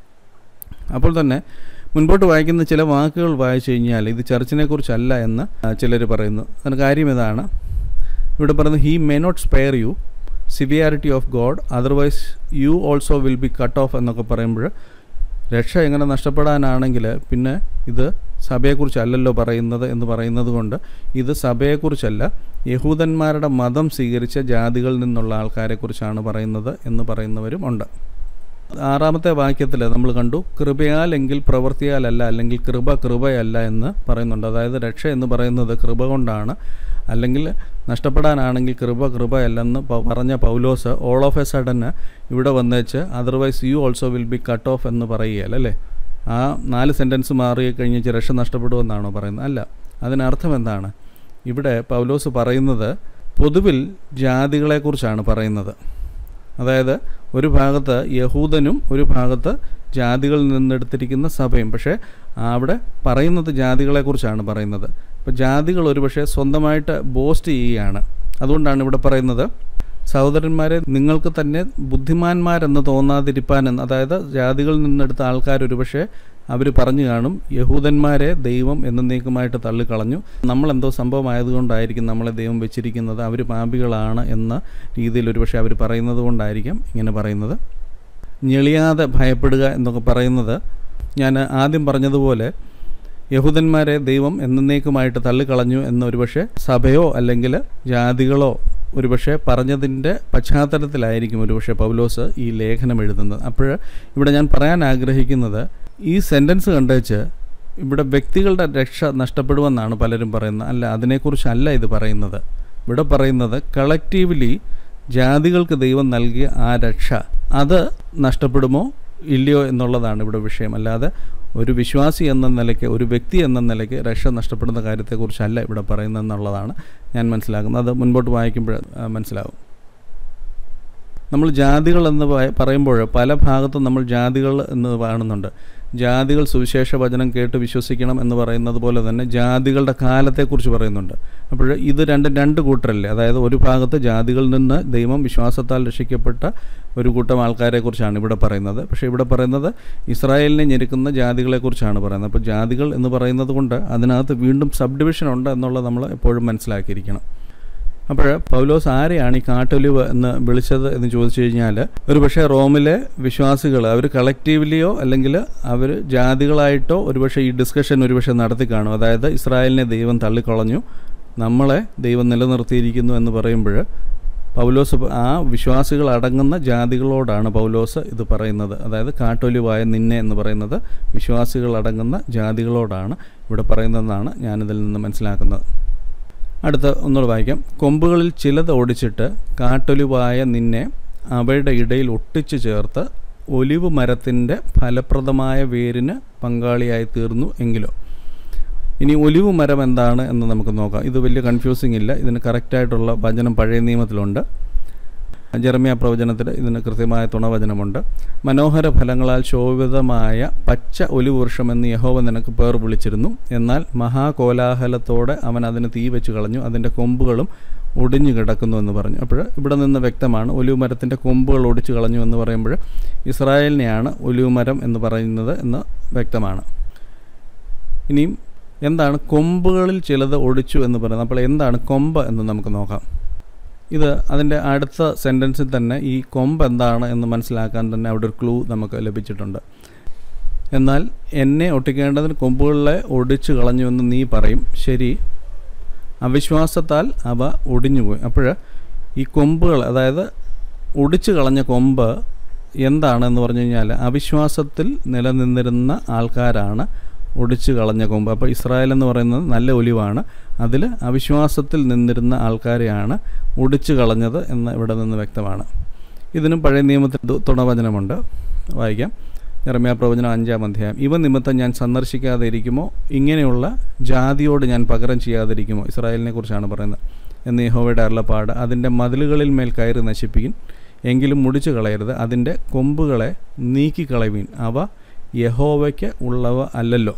അപ്പോൾ തന്നെ മുൻപോട്ട് വായിക്കുന്ന ചില വാക്കുകൾ വായിച്ചു കഴിഞ്ഞാൽ ഇത് ചർച്ചിനെ കുറിച്ചല്ല എന്ന് ചിലർ പറയുന്നു അതിന് കാര്യം ഇതാണ് ഇവിടെ പറയുന്നത് he may not spare you severity of God otherwise you also will be cut off എന്നൊക്കെ പറയുമ്പോൾ രക്ഷ എങ്ങനെ നഷ്ടപ്പെടാനാണെങ്കിൽ പിന്നെ ഇത് സഭയെക്കുറിച്ചല്ലല്ലോ പറയുന്നത് എന്ന് പറയുന്നത് കൊണ്ട് ഇത് സഭയെക്കുറിച്ചല്ല യഹൂദന്മാരുടെ മതം സ്വീകരിച്ച ജാതികളിൽ നിന്നുള്ള ആൾക്കാരെക്കുറിച്ചാണ് പറയുന്നത് എന്ന് പറയുന്നവരും ഉണ്ട് ആറാമത്തെ വാക്യത്തിൽ നമ്മൾ കണ്ടു കൃപയാലെങ്കിൽ പ്രവൃത്തിയാലല്ല അല്ലെങ്കിൽ കൃപ കൃപയല്ല എന്ന് പറയുന്നുണ്ട് അതായത് രക്ഷ എന്ന് പറയുന്നത് കൃപ കൊണ്ടാണ് അല്ലെങ്കിൽ നഷ്ടപ്പെടാനാണെങ്കിൽ കൃപ കൃപയല്ലെന്ന് പറഞ്ഞ Paulose all of a sudden ഇവിടെ വന്നേച്ച് otherwise you also will be cut off എന്ന് പറയുകയല്ല അല്ലേ ആ നാല് സെൻറ്റൻസ് മാറി കഴിഞ്ഞ് രക്ഷ നഷ്ടപ്പെടുമെന്നാണോ പറയുന്നത് അല്ല അതിനർത്ഥം എന്താണ് ഇവിടെ പൗലോസ് പറയുന്നത് പൊതുവിൽ ജാതികളെക്കുറിച്ചാണ് പറയുന്നത് അതായത് ഒരു ഭാഗത്ത് യഹൂദനും ഒരു ഭാഗത്ത് ജാതികളിൽ നിന്നെടുത്തിരിക്കുന്ന സഭയും പക്ഷേ അവിടെ പറയുന്നത് ജാതികളെക്കുറിച്ചാണ് പറയുന്നത് അപ്പോൾ ജാതികൾ ഒരുപക്ഷെ സ്വന്തമായിട്ട് ബോസ്റ്റ് ചെയ്യുകയാണ് അതുകൊണ്ടാണ് ഇവിടെ പറയുന്നത് സഹോദരന്മാരെ നിങ്ങൾക്ക് തന്നെ ബുദ്ധിമാന്മാരെന്ന് തോന്നാതിരിപ്പാൻ എന്ന് അതായത് ജാതികളിൽ നിന്നെടുത്ത ആൾക്കാർ ഒരുപക്ഷെ അവർ പറഞ്ഞു കാണും യഹൂദന്മാരെ ദൈവം എന്നേക്കുമായിട്ട് തള്ളിക്കളഞ്ഞു നമ്മളെന്തോ സംഭവമായതുകൊണ്ടായിരിക്കും നമ്മളെ ദൈവം വെച്ചിരിക്കുന്നത് അവർ പാപികളാണ് എന്ന രീതിയിൽ ഒരുപക്ഷെ അവർ പറയുന്നത് കൊണ്ടായിരിക്കും ഇങ്ങനെ പറയുന്നത് ഞെളിയാതെ ഭയപ്പെടുക എന്നൊക്കെ പറയുന്നത് ഞാൻ ആദ്യം പറഞ്ഞതുപോലെ യഹൂദന്മാരെ ദൈവം എന്നേക്കുമായിട്ട് തള്ളിക്കളഞ്ഞു എന്ന് ഒരുപക്ഷെ സഭയോ അല്ലെങ്കിൽ ജാതികളോ ഒരുപക്ഷെ പറഞ്ഞതിൻ്റെ പശ്ചാത്തലത്തിലായിരിക്കും ഒരുപക്ഷെ പൗലോസ് ഈ ലേഖനം എഴുതുന്നത് അപ്പോൾ ഇവിടെ ഞാൻ പറയാൻ ആഗ്രഹിക്കുന്നത് ഈ സെൻറ്റൻസ് കണ്ടുവച്ച് ഇവിടെ വ്യക്തികളുടെ രക്ഷ നഷ്ടപ്പെടുമെന്നാണ് പലരും പറയുന്നത് അല്ല അതിനെക്കുറിച്ചല്ല ഇത് പറയുന്നത് ഇവിടെ പറയുന്നത് കളക്റ്റീവ്ലി ജാതികൾക്ക് ദൈവം നൽകിയ ആ രക്ഷ അത് നഷ്ടപ്പെടുമോ ഇല്ലയോ എന്നുള്ളതാണ് ഇവിടെ വിഷയം അല്ലാതെ ഒരു വിശ്വാസി എന്ന നിലയ്ക്ക് ഒരു വ്യക്തി എന്ന നിലയ്ക്ക് രക്ഷ നഷ്ടപ്പെടുന്ന കാര്യത്തെക്കുറിച്ചല്ല ഇവിടെ പറയുന്നതെന്നുള്ളതാണ് ഞാൻ മനസ്സിലാക്കുന്നത് അത് മുൻപോട്ട് വായിക്കുമ്പോൾ മനസ്സിലാകും നമ്മൾ ജാതികൾ എന്ന് പറയുമ്പോൾ പല ഭാഗത്തും നമ്മൾ ജാതികൾ എന്ന് കാണുന്നുണ്ട് ജാതികൾ സുവിശേഷ വചനം കേട്ട് വിശ്വസിക്കണം എന്ന് പറയുന്നത് പോലെ തന്നെ ജാതികളുടെ കാലത്തെക്കുറിച്ച് പറയുന്നുണ്ട് അപ്പോൾ ഇത് രണ്ടും രണ്ട് കൂട്ടരല്ലേ അതായത് ഒരു ഭാഗത്ത് ജാതികളിൽ നിന്ന് ദൈവം വിശ്വാസത്താൽ രക്ഷിക്കപ്പെട്ട ഒരു കൂട്ടം ആൾക്കാരെക്കുറിച്ചാണ് ഇവിടെ പറയുന്നത് പക്ഷേ ഇവിടെ പറയുന്നത് ഇസ്രായേലിനെ ഞെരുക്കുന്ന ജാതികളെക്കുറിച്ചാണ് പറയുന്നത് അപ്പോൾ ജാതികൾ എന്ന് പറയുന്നത് കൊണ്ട് അതിനകത്ത് വീണ്ടും സബ് ഡിവിഷൻ ഉണ്ട് എന്നുള്ളത് നമ്മൾ എപ്പോഴും മനസ്സിലാക്കിയിരിക്കണം അപ്പോൾ പൗലോസ് ആരെയാണ് ഈ കാട്ടൊലിവ് എന്ന് വിളിച്ചത് എന്ന് ചോദിച്ചു കഴിഞ്ഞാൽ ഒരു പക്ഷേ റോമിലെ വിശ്വാസികൾ അവർ കളക്റ്റീവ്ലിയോ അല്ലെങ്കിൽ അവർ ജാതികളായിട്ടോ ഒരുപക്ഷെ ഈ ഡിസ്കഷൻ ഒരുപക്ഷെ നടത്തി കാണും അതായത് ഇസ്രായേലിനെ ദൈവം തള്ളിക്കളഞ്ഞു നമ്മളെ ദൈവം നിലനിർത്തിയിരിക്കുന്നു എന്ന് പറയുമ്പോൾ പൗലോസ് ആ വിശ്വാസികൾ അടങ്ങുന്ന ജാതികളോടാണ് പൗലോസ് ഇത് പറയുന്നത് അതായത് കാട്ടൊലിവായ നിന്നെ എന്ന് പറയുന്നത് വിശ്വാസികൾ അടങ്ങുന്ന ജാതികളോടാണ് ഇവിടെ പറയുന്നതെന്നാണ് ഞാനിതിൽ നിന്ന് മനസ്സിലാക്കുന്നത് അടുത്ത ഒന്നുകൂടെ വായിക്കാം കൊമ്പുകളിൽ ചിലത് ഓടിച്ചിട്ട് കാട്ടൊലിവായ നിന്നെ അവയുടെ ഇടയിൽ ഒട്ടിച്ചു ചേർത്ത് ഒലിവ് മരത്തിൻ്റെ ഫലപ്രദമായ വേരിന് പങ്കാളിയായി തീർന്നു എങ്കിലോ ഇനി ഒലിവ് മരം എന്താണ് എന്ന് നമുക്ക് നോക്കാം ഇത് വലിയ കൺഫ്യൂസിങ് ഇല്ല ഇതിന് കറക്റ്റായിട്ടുള്ള വചനം പഴയ നിയമത്തിലുണ്ട് ജെറമ്യ പ്രവചനത്തിൽ ഇതിന് കൃത്യമായ തുണവചനമുണ്ട് മനോഹര ഫലങ്ങളാൽ ശോഭിതമായ പച്ച ഒലിവൃക്ഷം എന്ന് യഹോവ നിനക്ക് പേർ വിളിച്ചിരുന്നു എന്നാൽ മഹാകോലാഹലത്തോടെ അവൻ അതിന് തീ വെച്ച് കളഞ്ഞു അതിൻ്റെ കൊമ്പുകളും ഒടിഞ്ഞു കിടക്കുന്നു എന്ന് പറഞ്ഞു അപ്പോൾ ഇവിടെ നിന്ന് വ്യക്തമാണ് ഒലിവ് മരത്തിൻ്റെ കൊമ്പുകൾ ഒടിച്ചു കളഞ്ഞു എന്ന് പറയുമ്പോൾ ഇസ്രായേലിനെയാണ് ഒലിവ് മരം എന്ന് പറയുന്നത് എന്ന് വ്യക്തമാണ് ഇനിയും എന്താണ് കൊമ്പുകളിൽ ചിലത് ഒടിച്ചു എന്ന് പറയുന്നത് അപ്പോൾ എന്താണ് കൊമ്പ് എന്ന് നമുക്ക് നോക്കാം ഇത് അതിൻ്റെ അടുത്ത സെൻറ്റൻസിൽ തന്നെ ഈ കൊമ്പ് എന്താണ് എന്ന് മനസ്സിലാക്കാൻ തന്നെ അവിടെ ഒരു ക്ലൂ നമുക്ക് ലഭിച്ചിട്ടുണ്ട് എന്നാൽ എന്നെ ഒട്ടിക്കേണ്ടതിന് കൊമ്പുകളെ ഒടിച്ചു കളഞ്ഞുവെന്ന് നീ പറയും ശരി അവിശ്വാസത്താൽ അവ ഒടിഞ്ഞുപോയി അപ്പോൾ ഈ കൊമ്പുകൾ അതായത് ഒടിച്ചു കളഞ്ഞ കൊമ്പ് എന്താണെന്ന് പറഞ്ഞു കഴിഞ്ഞാൽ അവിശ്വാസത്തിൽ നിലനിന്നിരുന്ന ആൾക്കാരാണ് ഒടിച്ചു കളഞ്ഞ കൊമ്പ് അപ്പോൾ ഇസ്രായേൽ എന്ന് പറയുന്നത് നല്ല ഒലിവാണ് അതിൽ അവിശ്വാസത്തിൽ നിന്നിരുന്ന ആൾക്കാരെയാണ് ഒടിച്ചു കളഞ്ഞത് എന്ന് ഇവിടെ നിന്ന് വ്യക്തമാണ് ഇതിനും പഴയ നിയമത്തിൽ ദു- തുണവചനമുണ്ട് വായിക്കാം ജെറമ്യാ പ്രവചനം അഞ്ചാം അധ്യായം ഇവ നിമിത്തം ഞാൻ സന്ദർശിക്കാതെ ഇരിക്കുമോ ഇങ്ങനെയുള്ള ജാതിയോട് ഞാൻ പകരം ചെയ്യാതിരിക്കുമോ ഇസ്രായേലിനെ കുറിച്ചാണ് പറയുന്നത് എന്ന് യഹോവയുടെ അരുളപ്പാട് അതിൻ്റെ മതിലുകളിൽ മേൽ കയറി നശിപ്പിക്കും എങ്കിലും മുടിച്ചു കളയരുത് അതിൻ്റെ കൊമ്പുകളെ നീക്കിക്കളയുവീൻ അവ യഹോവയ്ക്ക് ഉള്ളവ അല്ലല്ലോ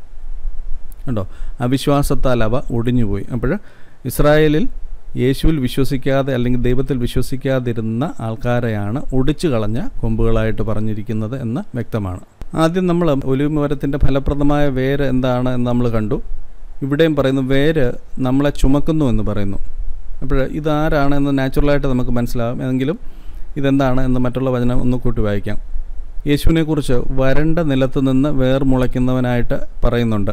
കണ്ടോ അവിശ്വാസത്താൽ അവ ഒടിഞ്ഞുപോയി അപ്പോൾ ഇസ്രായേലിൽ യേശുവിൽ വിശ്വസിക്കാതെ അല്ലെങ്കിൽ ദൈവത്തിൽ വിശ്വസിക്കാതിരുന്ന ആൾക്കാരെയാണ് ഒടിച്ചു കളഞ്ഞ കൊമ്പുകളായിട്ട് പറഞ്ഞിരിക്കുന്നത് എന്ന് വ്യക്തമാണ് ആദ്യം നമ്മൾ ഒലിവ് മരത്തിൻ്റെ ഫലപ്രദമായ വേര് എന്താണ് എന്ന് നമ്മൾ കണ്ടു ഇവിടെയും പറയുന്നു വേര് നമ്മളെ ചുമക്കുന്നു എന്ന് പറയുന്നു അപ്പോൾ ഇതാരാണ് എന്ന് നാച്ചുറലായിട്ട് നമുക്ക് മനസ്സിലാകും എങ്കിലും ഇതെന്താണ് എന്ന് മറ്റുള്ള വചനം ഒന്ന് കൂട്ടി വായിക്കാം യേശുവിനെക്കുറിച്ച് വരണ്ട നിലത്ത് നിന്ന് വേർ മുളയ്ക്കുന്നവനായിട്ട് പറയുന്നുണ്ട്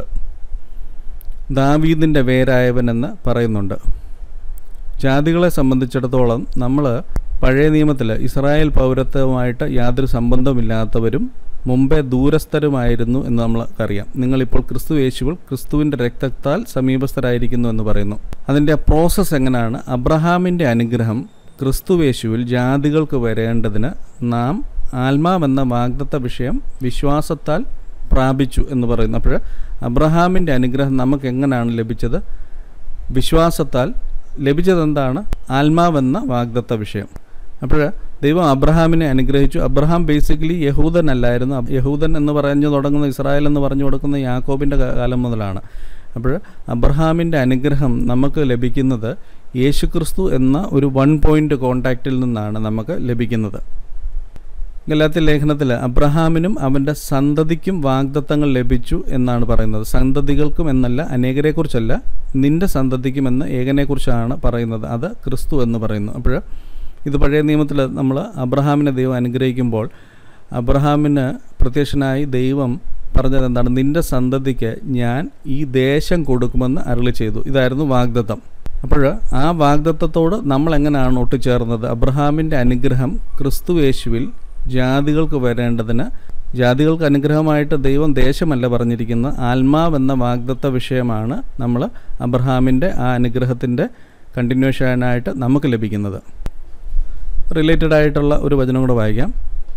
ദാവീദിൻ്റെ വേരായവനെന്ന് പറയുന്നുണ്ട് ജാതികളെ സംബന്ധിച്ചിടത്തോളം നമ്മൾ പഴയ നിയമത്തിൽ ഇസ്രായേൽ പൗരത്വവുമായിട്ട് യാതൊരു സംബന്ധമില്ലാത്തവരും മുമ്പേ ദൂരസ്ഥരുമായിരുന്നു എന്ന് നമ്മൾക്കറിയാം നിങ്ങളിപ്പോൾ ക്രിസ്തു യേശുവിൽ ക്രിസ്തുവിൻ്റെ രക്തത്താൽ സമീപസ്ഥരായിരിക്കുന്നു എന്ന് പറയുന്നു അതിൻ്റെ പ്രോസസ്സ് എങ്ങനെയാണ് അബ്രഹാമിൻ്റെ അനുഗ്രഹം ക്രിസ്തുവേശുവിൽ ജാതികൾക്ക് വരേണ്ടതിന് നാം ആത്മാവെന്ന വാഗ്ദത്ത വിഷയം വിശ്വാസത്താൽ പ്രാപിച്ചു എന്ന് പറയുന്നു അപ്പോൾ അബ്രഹാമിൻ്റെ അനുഗ്രഹം നമുക്ക് എങ്ങനെയാണ് ലഭിച്ചത് വിശ്വാസത്താൽ ലഭിച്ചതെന്താണ് ആത്മാവെന്ന വാഗ്ദത്ത വിഷയം അപ്പോൾ ദൈവം അബ്രഹാമിനെ അനുഗ്രഹിച്ചു അബ്രഹാം ബേസിക്കലി യഹൂദൻ അല്ലായിരുന്നു അബ് യഹൂദൻ എന്ന് പറഞ്ഞു തുടങ്ങുന്ന ഇസ്രായേൽ എന്ന് പറഞ്ഞു കൊടുക്കുന്ന യാക്കോബിൻ്റെ കാലം മുതലാണ് അപ്പോൾ അബ്രഹാമിൻ്റെ അനുഗ്രഹം നമുക്ക് ലഭിക്കുന്നത് യേശുക്രിസ്തു എന്ന ഒരു വൺ പോയിൻ്റ് കോണ്ടാക്റ്റിൽ നിന്നാണ് നമുക്ക് ലഭിക്കുന്നത് ഗലാത്തി ലേഖനത്തിൽ അബ്രഹാമിനും അവൻ്റെ സന്തതിക്കും വാഗ്ദത്തങ്ങൾ ലഭിച്ചു എന്നാണ് പറയുന്നത് സന്തതികൾക്കും എന്നല്ല അനേകരെക്കുറിച്ചല്ല നിന്റെ സന്തതിക്കും എന്ന ഏകനെക്കുറിച്ചാണ് പറയുന്നത് അത് ക്രിസ്തു എന്ന് പറയുന്നു അപ്പോൾ ഇത് പഴയ നിയമത്തിൽ നമ്മൾ അബ്രഹാമിനെ ദൈവം അനുഗ്രഹിക്കുമ്പോൾ അബ്രഹാമിന് പ്രത്യക്ഷനായി ദൈവം പറഞ്ഞത് എന്താണ് നിന്റെ സന്തതിക്ക് ഞാൻ ഈ ദേശം കൊടുക്കുമെന്ന് അരുളി ചെയ്തു ഇതായിരുന്നു വാഗ്ദത്തം അപ്പോൾ ആ വാഗ്ദത്തത്തോട് നമ്മൾ എങ്ങനെയാണ് ഒട്ടിച്ചേർന്നത് അബ്രഹാമിൻ്റെ അനുഗ്രഹം ക്രിസ്തു യേശുവിൽ ജാതികൾക്ക് വരേണ്ടതിന് ജാതികൾക്ക് അനുഗ്രഹമായിട്ട് ദൈവം ദേശമല്ല പറഞ്ഞിരിക്കുന്ന ആത്മാവെന്ന വാഗ്ദത്ത വിഷയമാണ് നമ്മൾ അബ്രഹാമിൻ്റെ ആ അനുഗ്രഹത്തിൻ്റെ കണ്ടിന്യൂഷനായിട്ട് നമുക്ക് ലഭിക്കുന്നത് റിലേറ്റഡ് ആയിട്ടുള്ള ഒരു വചനം കൂടെ വായിക്കാം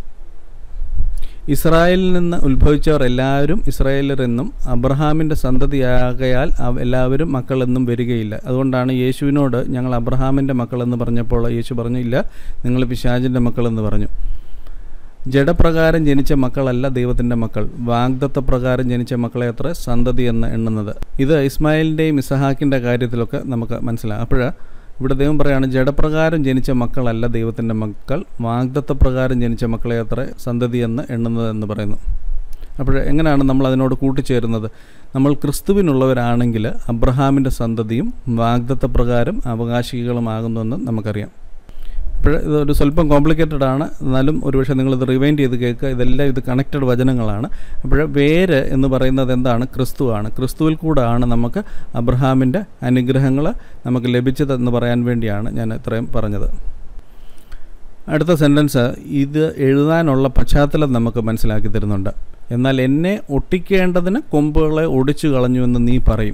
ഇസ്രായേലിൽ നിന്ന് ഉത്ഭവിച്ചവർ എല്ലാവരും ഇസ്രായേലർ എന്നും അബ്രഹാമിൻ്റെ സന്തതിയാകയാൽ അവ- എല്ലാവരും മക്കളെന്നും വരികയില്ല അതുകൊണ്ടാണ് യേശുവിനോട് ഞങ്ങൾ അബ്രഹാമിൻ്റെ മക്കളെന്ന് പറഞ്ഞപ്പോൾ യേശു പറഞ്ഞു ഇല്ല നിങ്ങൾ പിശാചിൻ്റെ മക്കളെന്ന് പറഞ്ഞു ജഡപ്രകാരം ജനിച്ച മക്കളല്ല ദൈവത്തിൻ്റെ മക്കൾ വാഗ്ദത്ത പ്രകാരം ജനിച്ച മക്കളെ അത്ര സന്തതി എന്ന് എണ്ണുന്നത് ഇത് ഇസ്മായിലിൻ്റെയും ഇസഹാക്കിൻ്റെ കാര്യത്തിലൊക്കെ നമുക്ക് മനസ്സിലാകും അപ്പോൾ ഇവിടെ ദൈവം പറയാണ് ജഡപ്രകാരം ജനിച്ച മക്കളല്ല ദൈവത്തിൻ്റെ മക്കൾ വാഗ്ദത്ത പ്രകാരം ജനിച്ച മക്കളെ അത്ര സന്തതി എന്ന് എണ്ണുന്നത് എന്ന് പറയുന്നു അപ്പോൾ എങ്ങനെയാണ് നമ്മൾ അതിനോട് കൂട്ടിച്ചേരുന്നത് നമ്മൾ ക്രിസ്തുവിനുള്ളവരാണെങ്കിൽ അബ്രഹാമിൻ്റെ സന്തതിയും വാഗ്ദത്ത പ്രകാരം അവകാശികളുമാകുന്നുവെന്ന് നമുക്കറിയാം അപ്പോൾ ഇതൊരു സ്വല്പം കോംപ്ലിക്കേറ്റഡ് ആണ് എന്നാലും ഒരുപക്ഷെ നിങ്ങളിത് റിവൈൻഡ് ചെയ്ത് കേൾക്കുക ഇതെല്ലാം ഇത് കണക്റ്റഡ് വചനങ്ങളാണ് അപ്പോൾ വേര് എന്ന് പറയുന്നത് എന്താണ് ക്രിസ്തുവാണ് ക്രിസ്തുവിൽ കൂടാണ് നമുക്ക് അബ്രഹാമിൻ്റെ അനുഗ്രഹങ്ങൾ നമുക്ക് ലഭിച്ചതെന്ന് പറയാൻ വേണ്ടിയാണ് ഞാൻ ഇത്രയും പറഞ്ഞത് അടുത്ത സെൻറ്റൻസ് ഇത് എഴുതാനുള്ള പശ്ചാത്തലം നമുക്ക് മനസ്സിലാക്കി തരുന്നുണ്ട് എന്നാൽ എന്നെ ഒട്ടിക്കേണ്ടതിന് കൊമ്പുകളെ ഒടിച്ചു കളഞ്ഞു എന്ന് നീ പറയും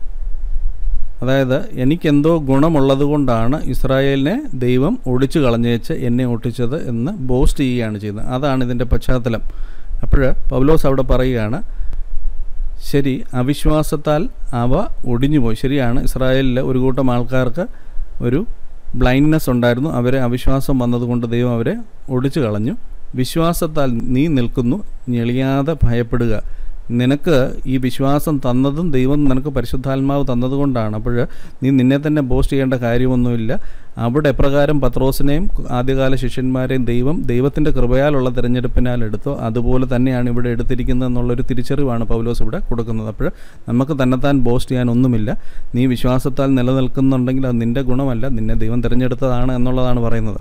അതായത് എനിക്കെന്തോ ഗുണമുള്ളത് കൊണ്ടാണ് ഇസ്രായേലിനെ ദൈവം ഒടിച്ചു കളഞ്ഞേച്ച് എന്നെ ഒട്ടിച്ചത് എന്ന് ബോസ്റ്റ് ചെയ്യുകയാണ് ചെയ്യുന്നത് അതാണ് ഇതിൻ്റെ പശ്ചാത്തലം അപ്പോൾ പൗലോസ് അവിടെ പറയുകയാണ് ശരി അവിശ്വാസത്താൽ അവ ഒടിഞ്ഞുപോയി ശരിയാണ് ഇസ്രായേലിലെ ഒരു കൂട്ടം ആൾക്കാർക്ക് ഒരു ബ്ലൈൻഡ്നെസ് ഉണ്ടായിരുന്നു അവരെ അവിശ്വാസം വന്നതുകൊണ്ട് ദൈവം അവരെ ഒടിച്ചു കളഞ്ഞു വിശ്വാസത്താൽ നീ നിൽക്കുന്നു ഞെളിയാതെ ഭയപ്പെടുക നിനക്ക് ഈ വിശ്വാസം തന്നതും ദൈവം നിനക്ക് പരിശുദ്ധാത്മാവ് തന്നതുകൊണ്ടാണ് അപ്പോൾ നീ നിന്നെ തന്നെ ബോസ്റ്റ് ചെയ്യേണ്ട കാര്യമൊന്നുമില്ല അവിടെ എപ്രകാരം പത്രോസിനെയും ആദ്യകാല ശിഷ്യന്മാരെയും ദൈവം ദൈവത്തിൻ്റെ കൃപയാലുള്ള തിരഞ്ഞെടുപ്പിനാൽ എടുത്തോ അതുപോലെ തന്നെയാണ് ഇവിടെ എടുത്തിരിക്കുന്നത് എന്നുള്ളൊരു തിരിച്ചറിവാണ് പൗലോസ് ഇവിടെ കൊടുക്കുന്നത് അപ്പോൾ നമുക്ക് തന്നെത്താൻ ബോസ്റ്റ് ചെയ്യാനൊന്നുമില്ല നീ വിശ്വാസത്താൽ നിലനിൽക്കുന്നുണ്ടെങ്കിൽ അത് നിൻ്റെ ഗുണമല്ല നിന്നെ ദൈവം തിരഞ്ഞെടുത്തതാണ് എന്നുള്ളതാണ് പറയുന്നത്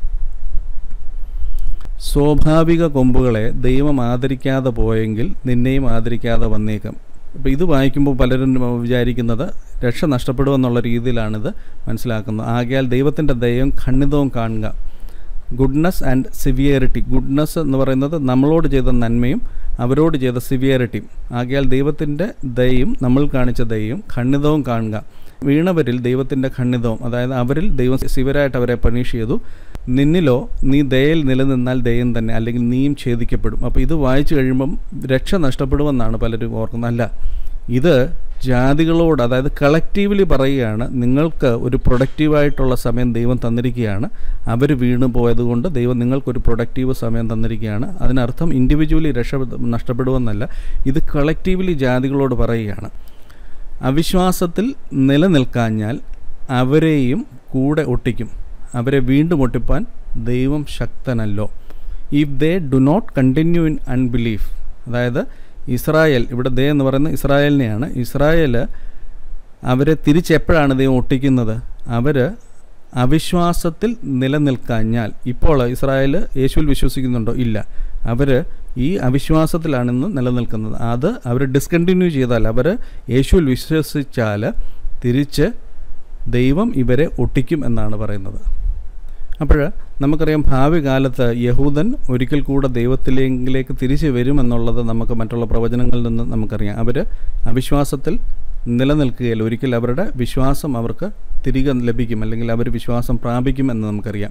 സ്വാഭാവിക കൊമ്പുകളെ ദൈവം ആദരിക്കാതെ പോയെങ്കിൽ നിന്നെയും ആദരിക്കാതെ വന്നേക്കാം അപ്പോൾ ഇത് വായിക്കുമ്പോൾ പലരും വിചാരിക്കുന്നത് രക്ഷ നഷ്ടപ്പെടുമെന്നുള്ള രീതിയിലാണിത് മനസ്സിലാക്കുന്നത് ആകയാൽ ദൈവത്തിൻ്റെ ദയവും ഖണ്ഡിതവും കാണുക ഗുഡ്നസ് ആൻഡ് സിവിയറിറ്റി ഗുഡ്നസ് എന്ന് പറയുന്നത് നമ്മളോട് ചെയ്ത നന്മയും അവരോട് ചെയ്ത സിവിയറിറ്റിയും ആകയാൽ ദൈവത്തിൻ്റെ ദയയും നമ്മൾ കാണിച്ച ദയയും ഖണ്ഡിതവും കാണുക വീണവരിൽ ദൈവത്തിൻ്റെ ഖണ്ഡിതവും അതായത് അവരിൽ ദൈവം സിവരായിട്ട് അവരെ പണീഷ് ചെയ്തു നിന്നിലോ നീ ദയയിൽ നിലനിന്നാൽ ദയം തന്നെ അല്ലെങ്കിൽ നീയും ഛേദിക്കപ്പെടും അപ്പോൾ ഇത് വായിച്ചു കഴിയുമ്പം രക്ഷ നഷ്ടപ്പെടുമെന്നാണ് പലരും ഓർക്കുന്നത് അല്ല ഇത് ജാതികളോട് അതായത് കളക്റ്റീവ്ലി പറയുകയാണ് നിങ്ങൾക്ക് ഒരു പ്രൊഡക്റ്റീവായിട്ടുള്ള സമയം ദൈവം തന്നിരിക്കുകയാണ് അവർ വീണു പോയതുകൊണ്ട് ദൈവം നിങ്ങൾക്കൊരു പ്രൊഡക്റ്റീവ് സമയം തന്നിരിക്കുകയാണ് അതിനർത്ഥം ഇൻഡിവിജ്വലി രക്ഷ നഷ്ടപ്പെടുമെന്നല്ല ഇത് കളക്റ്റീവ്ലി ജാതികളോട് പറയുകയാണ് അവിശ്വാസത്തിൽ നിലനിൽക്കാഞ്ഞാൽ അവരെയും കൂടെ ഒട്ടിക്കും അവരെ വീണ്ടും ഒട്ടിപ്പാൻ ദൈവം ശക്തനല്ലോ if they do not continue in unbelief അതായത് ഇസ്രായേൽ ഇവിടെ ദേ എന്ന് പറയുന്ന ഇസ്രായേലിനെയാണ് ഇസ്രായേൽ അവരെ തിരിച്ചെപ്പോഴാണ് ദൈവം ഒട്ടിക്കുന്നത് അവർ അവിശ്വാസത്തിൽ നിലനിൽക്കാഞ്ഞാൽ ഇപ്പോൾ ഇസ്രായേൽ യേശുവിൽ വിശ്വസിക്കുന്നുണ്ടോ ഇല്ല അവർ ഈ അവിശ്വാസത്തിലാണ് ഇന്ന് നിലനിൽക്കുന്നത് അത് അവർ ഡിസ്കണ്ടിന്യൂ ചെയ്താൽ അവർ യേശുവിൽ വിശ്വസിച്ചാൽ തിരിച്ച് ദൈവം ഇവരെ ഒട്ടിക്കും എന്നാണ് പറയുന്നത് അപ്പോൾ നമുക്കറിയാം ഭാവി കാലത്ത് യഹൂദൻ ഒരിക്കൽ കൂടെ ദൈവത്തിലേക്ക് തിരിച്ചു വരുമെന്നുള്ളത് നമുക്ക് മറ്റുള്ള പ്രവചനങ്ങളിൽ നിന്ന് നമുക്കറിയാം അവർ അവിശ്വാസത്തിൽ നിലനിൽക്കുകയില്ല ഒരിക്കൽ അവരുടെ വിശ്വാസം അവർക്ക് തിരികെ ലഭിക്കും അല്ലെങ്കിൽ അവർ വിശ്വാസം പ്രാപിക്കും എന്ന് നമുക്കറിയാം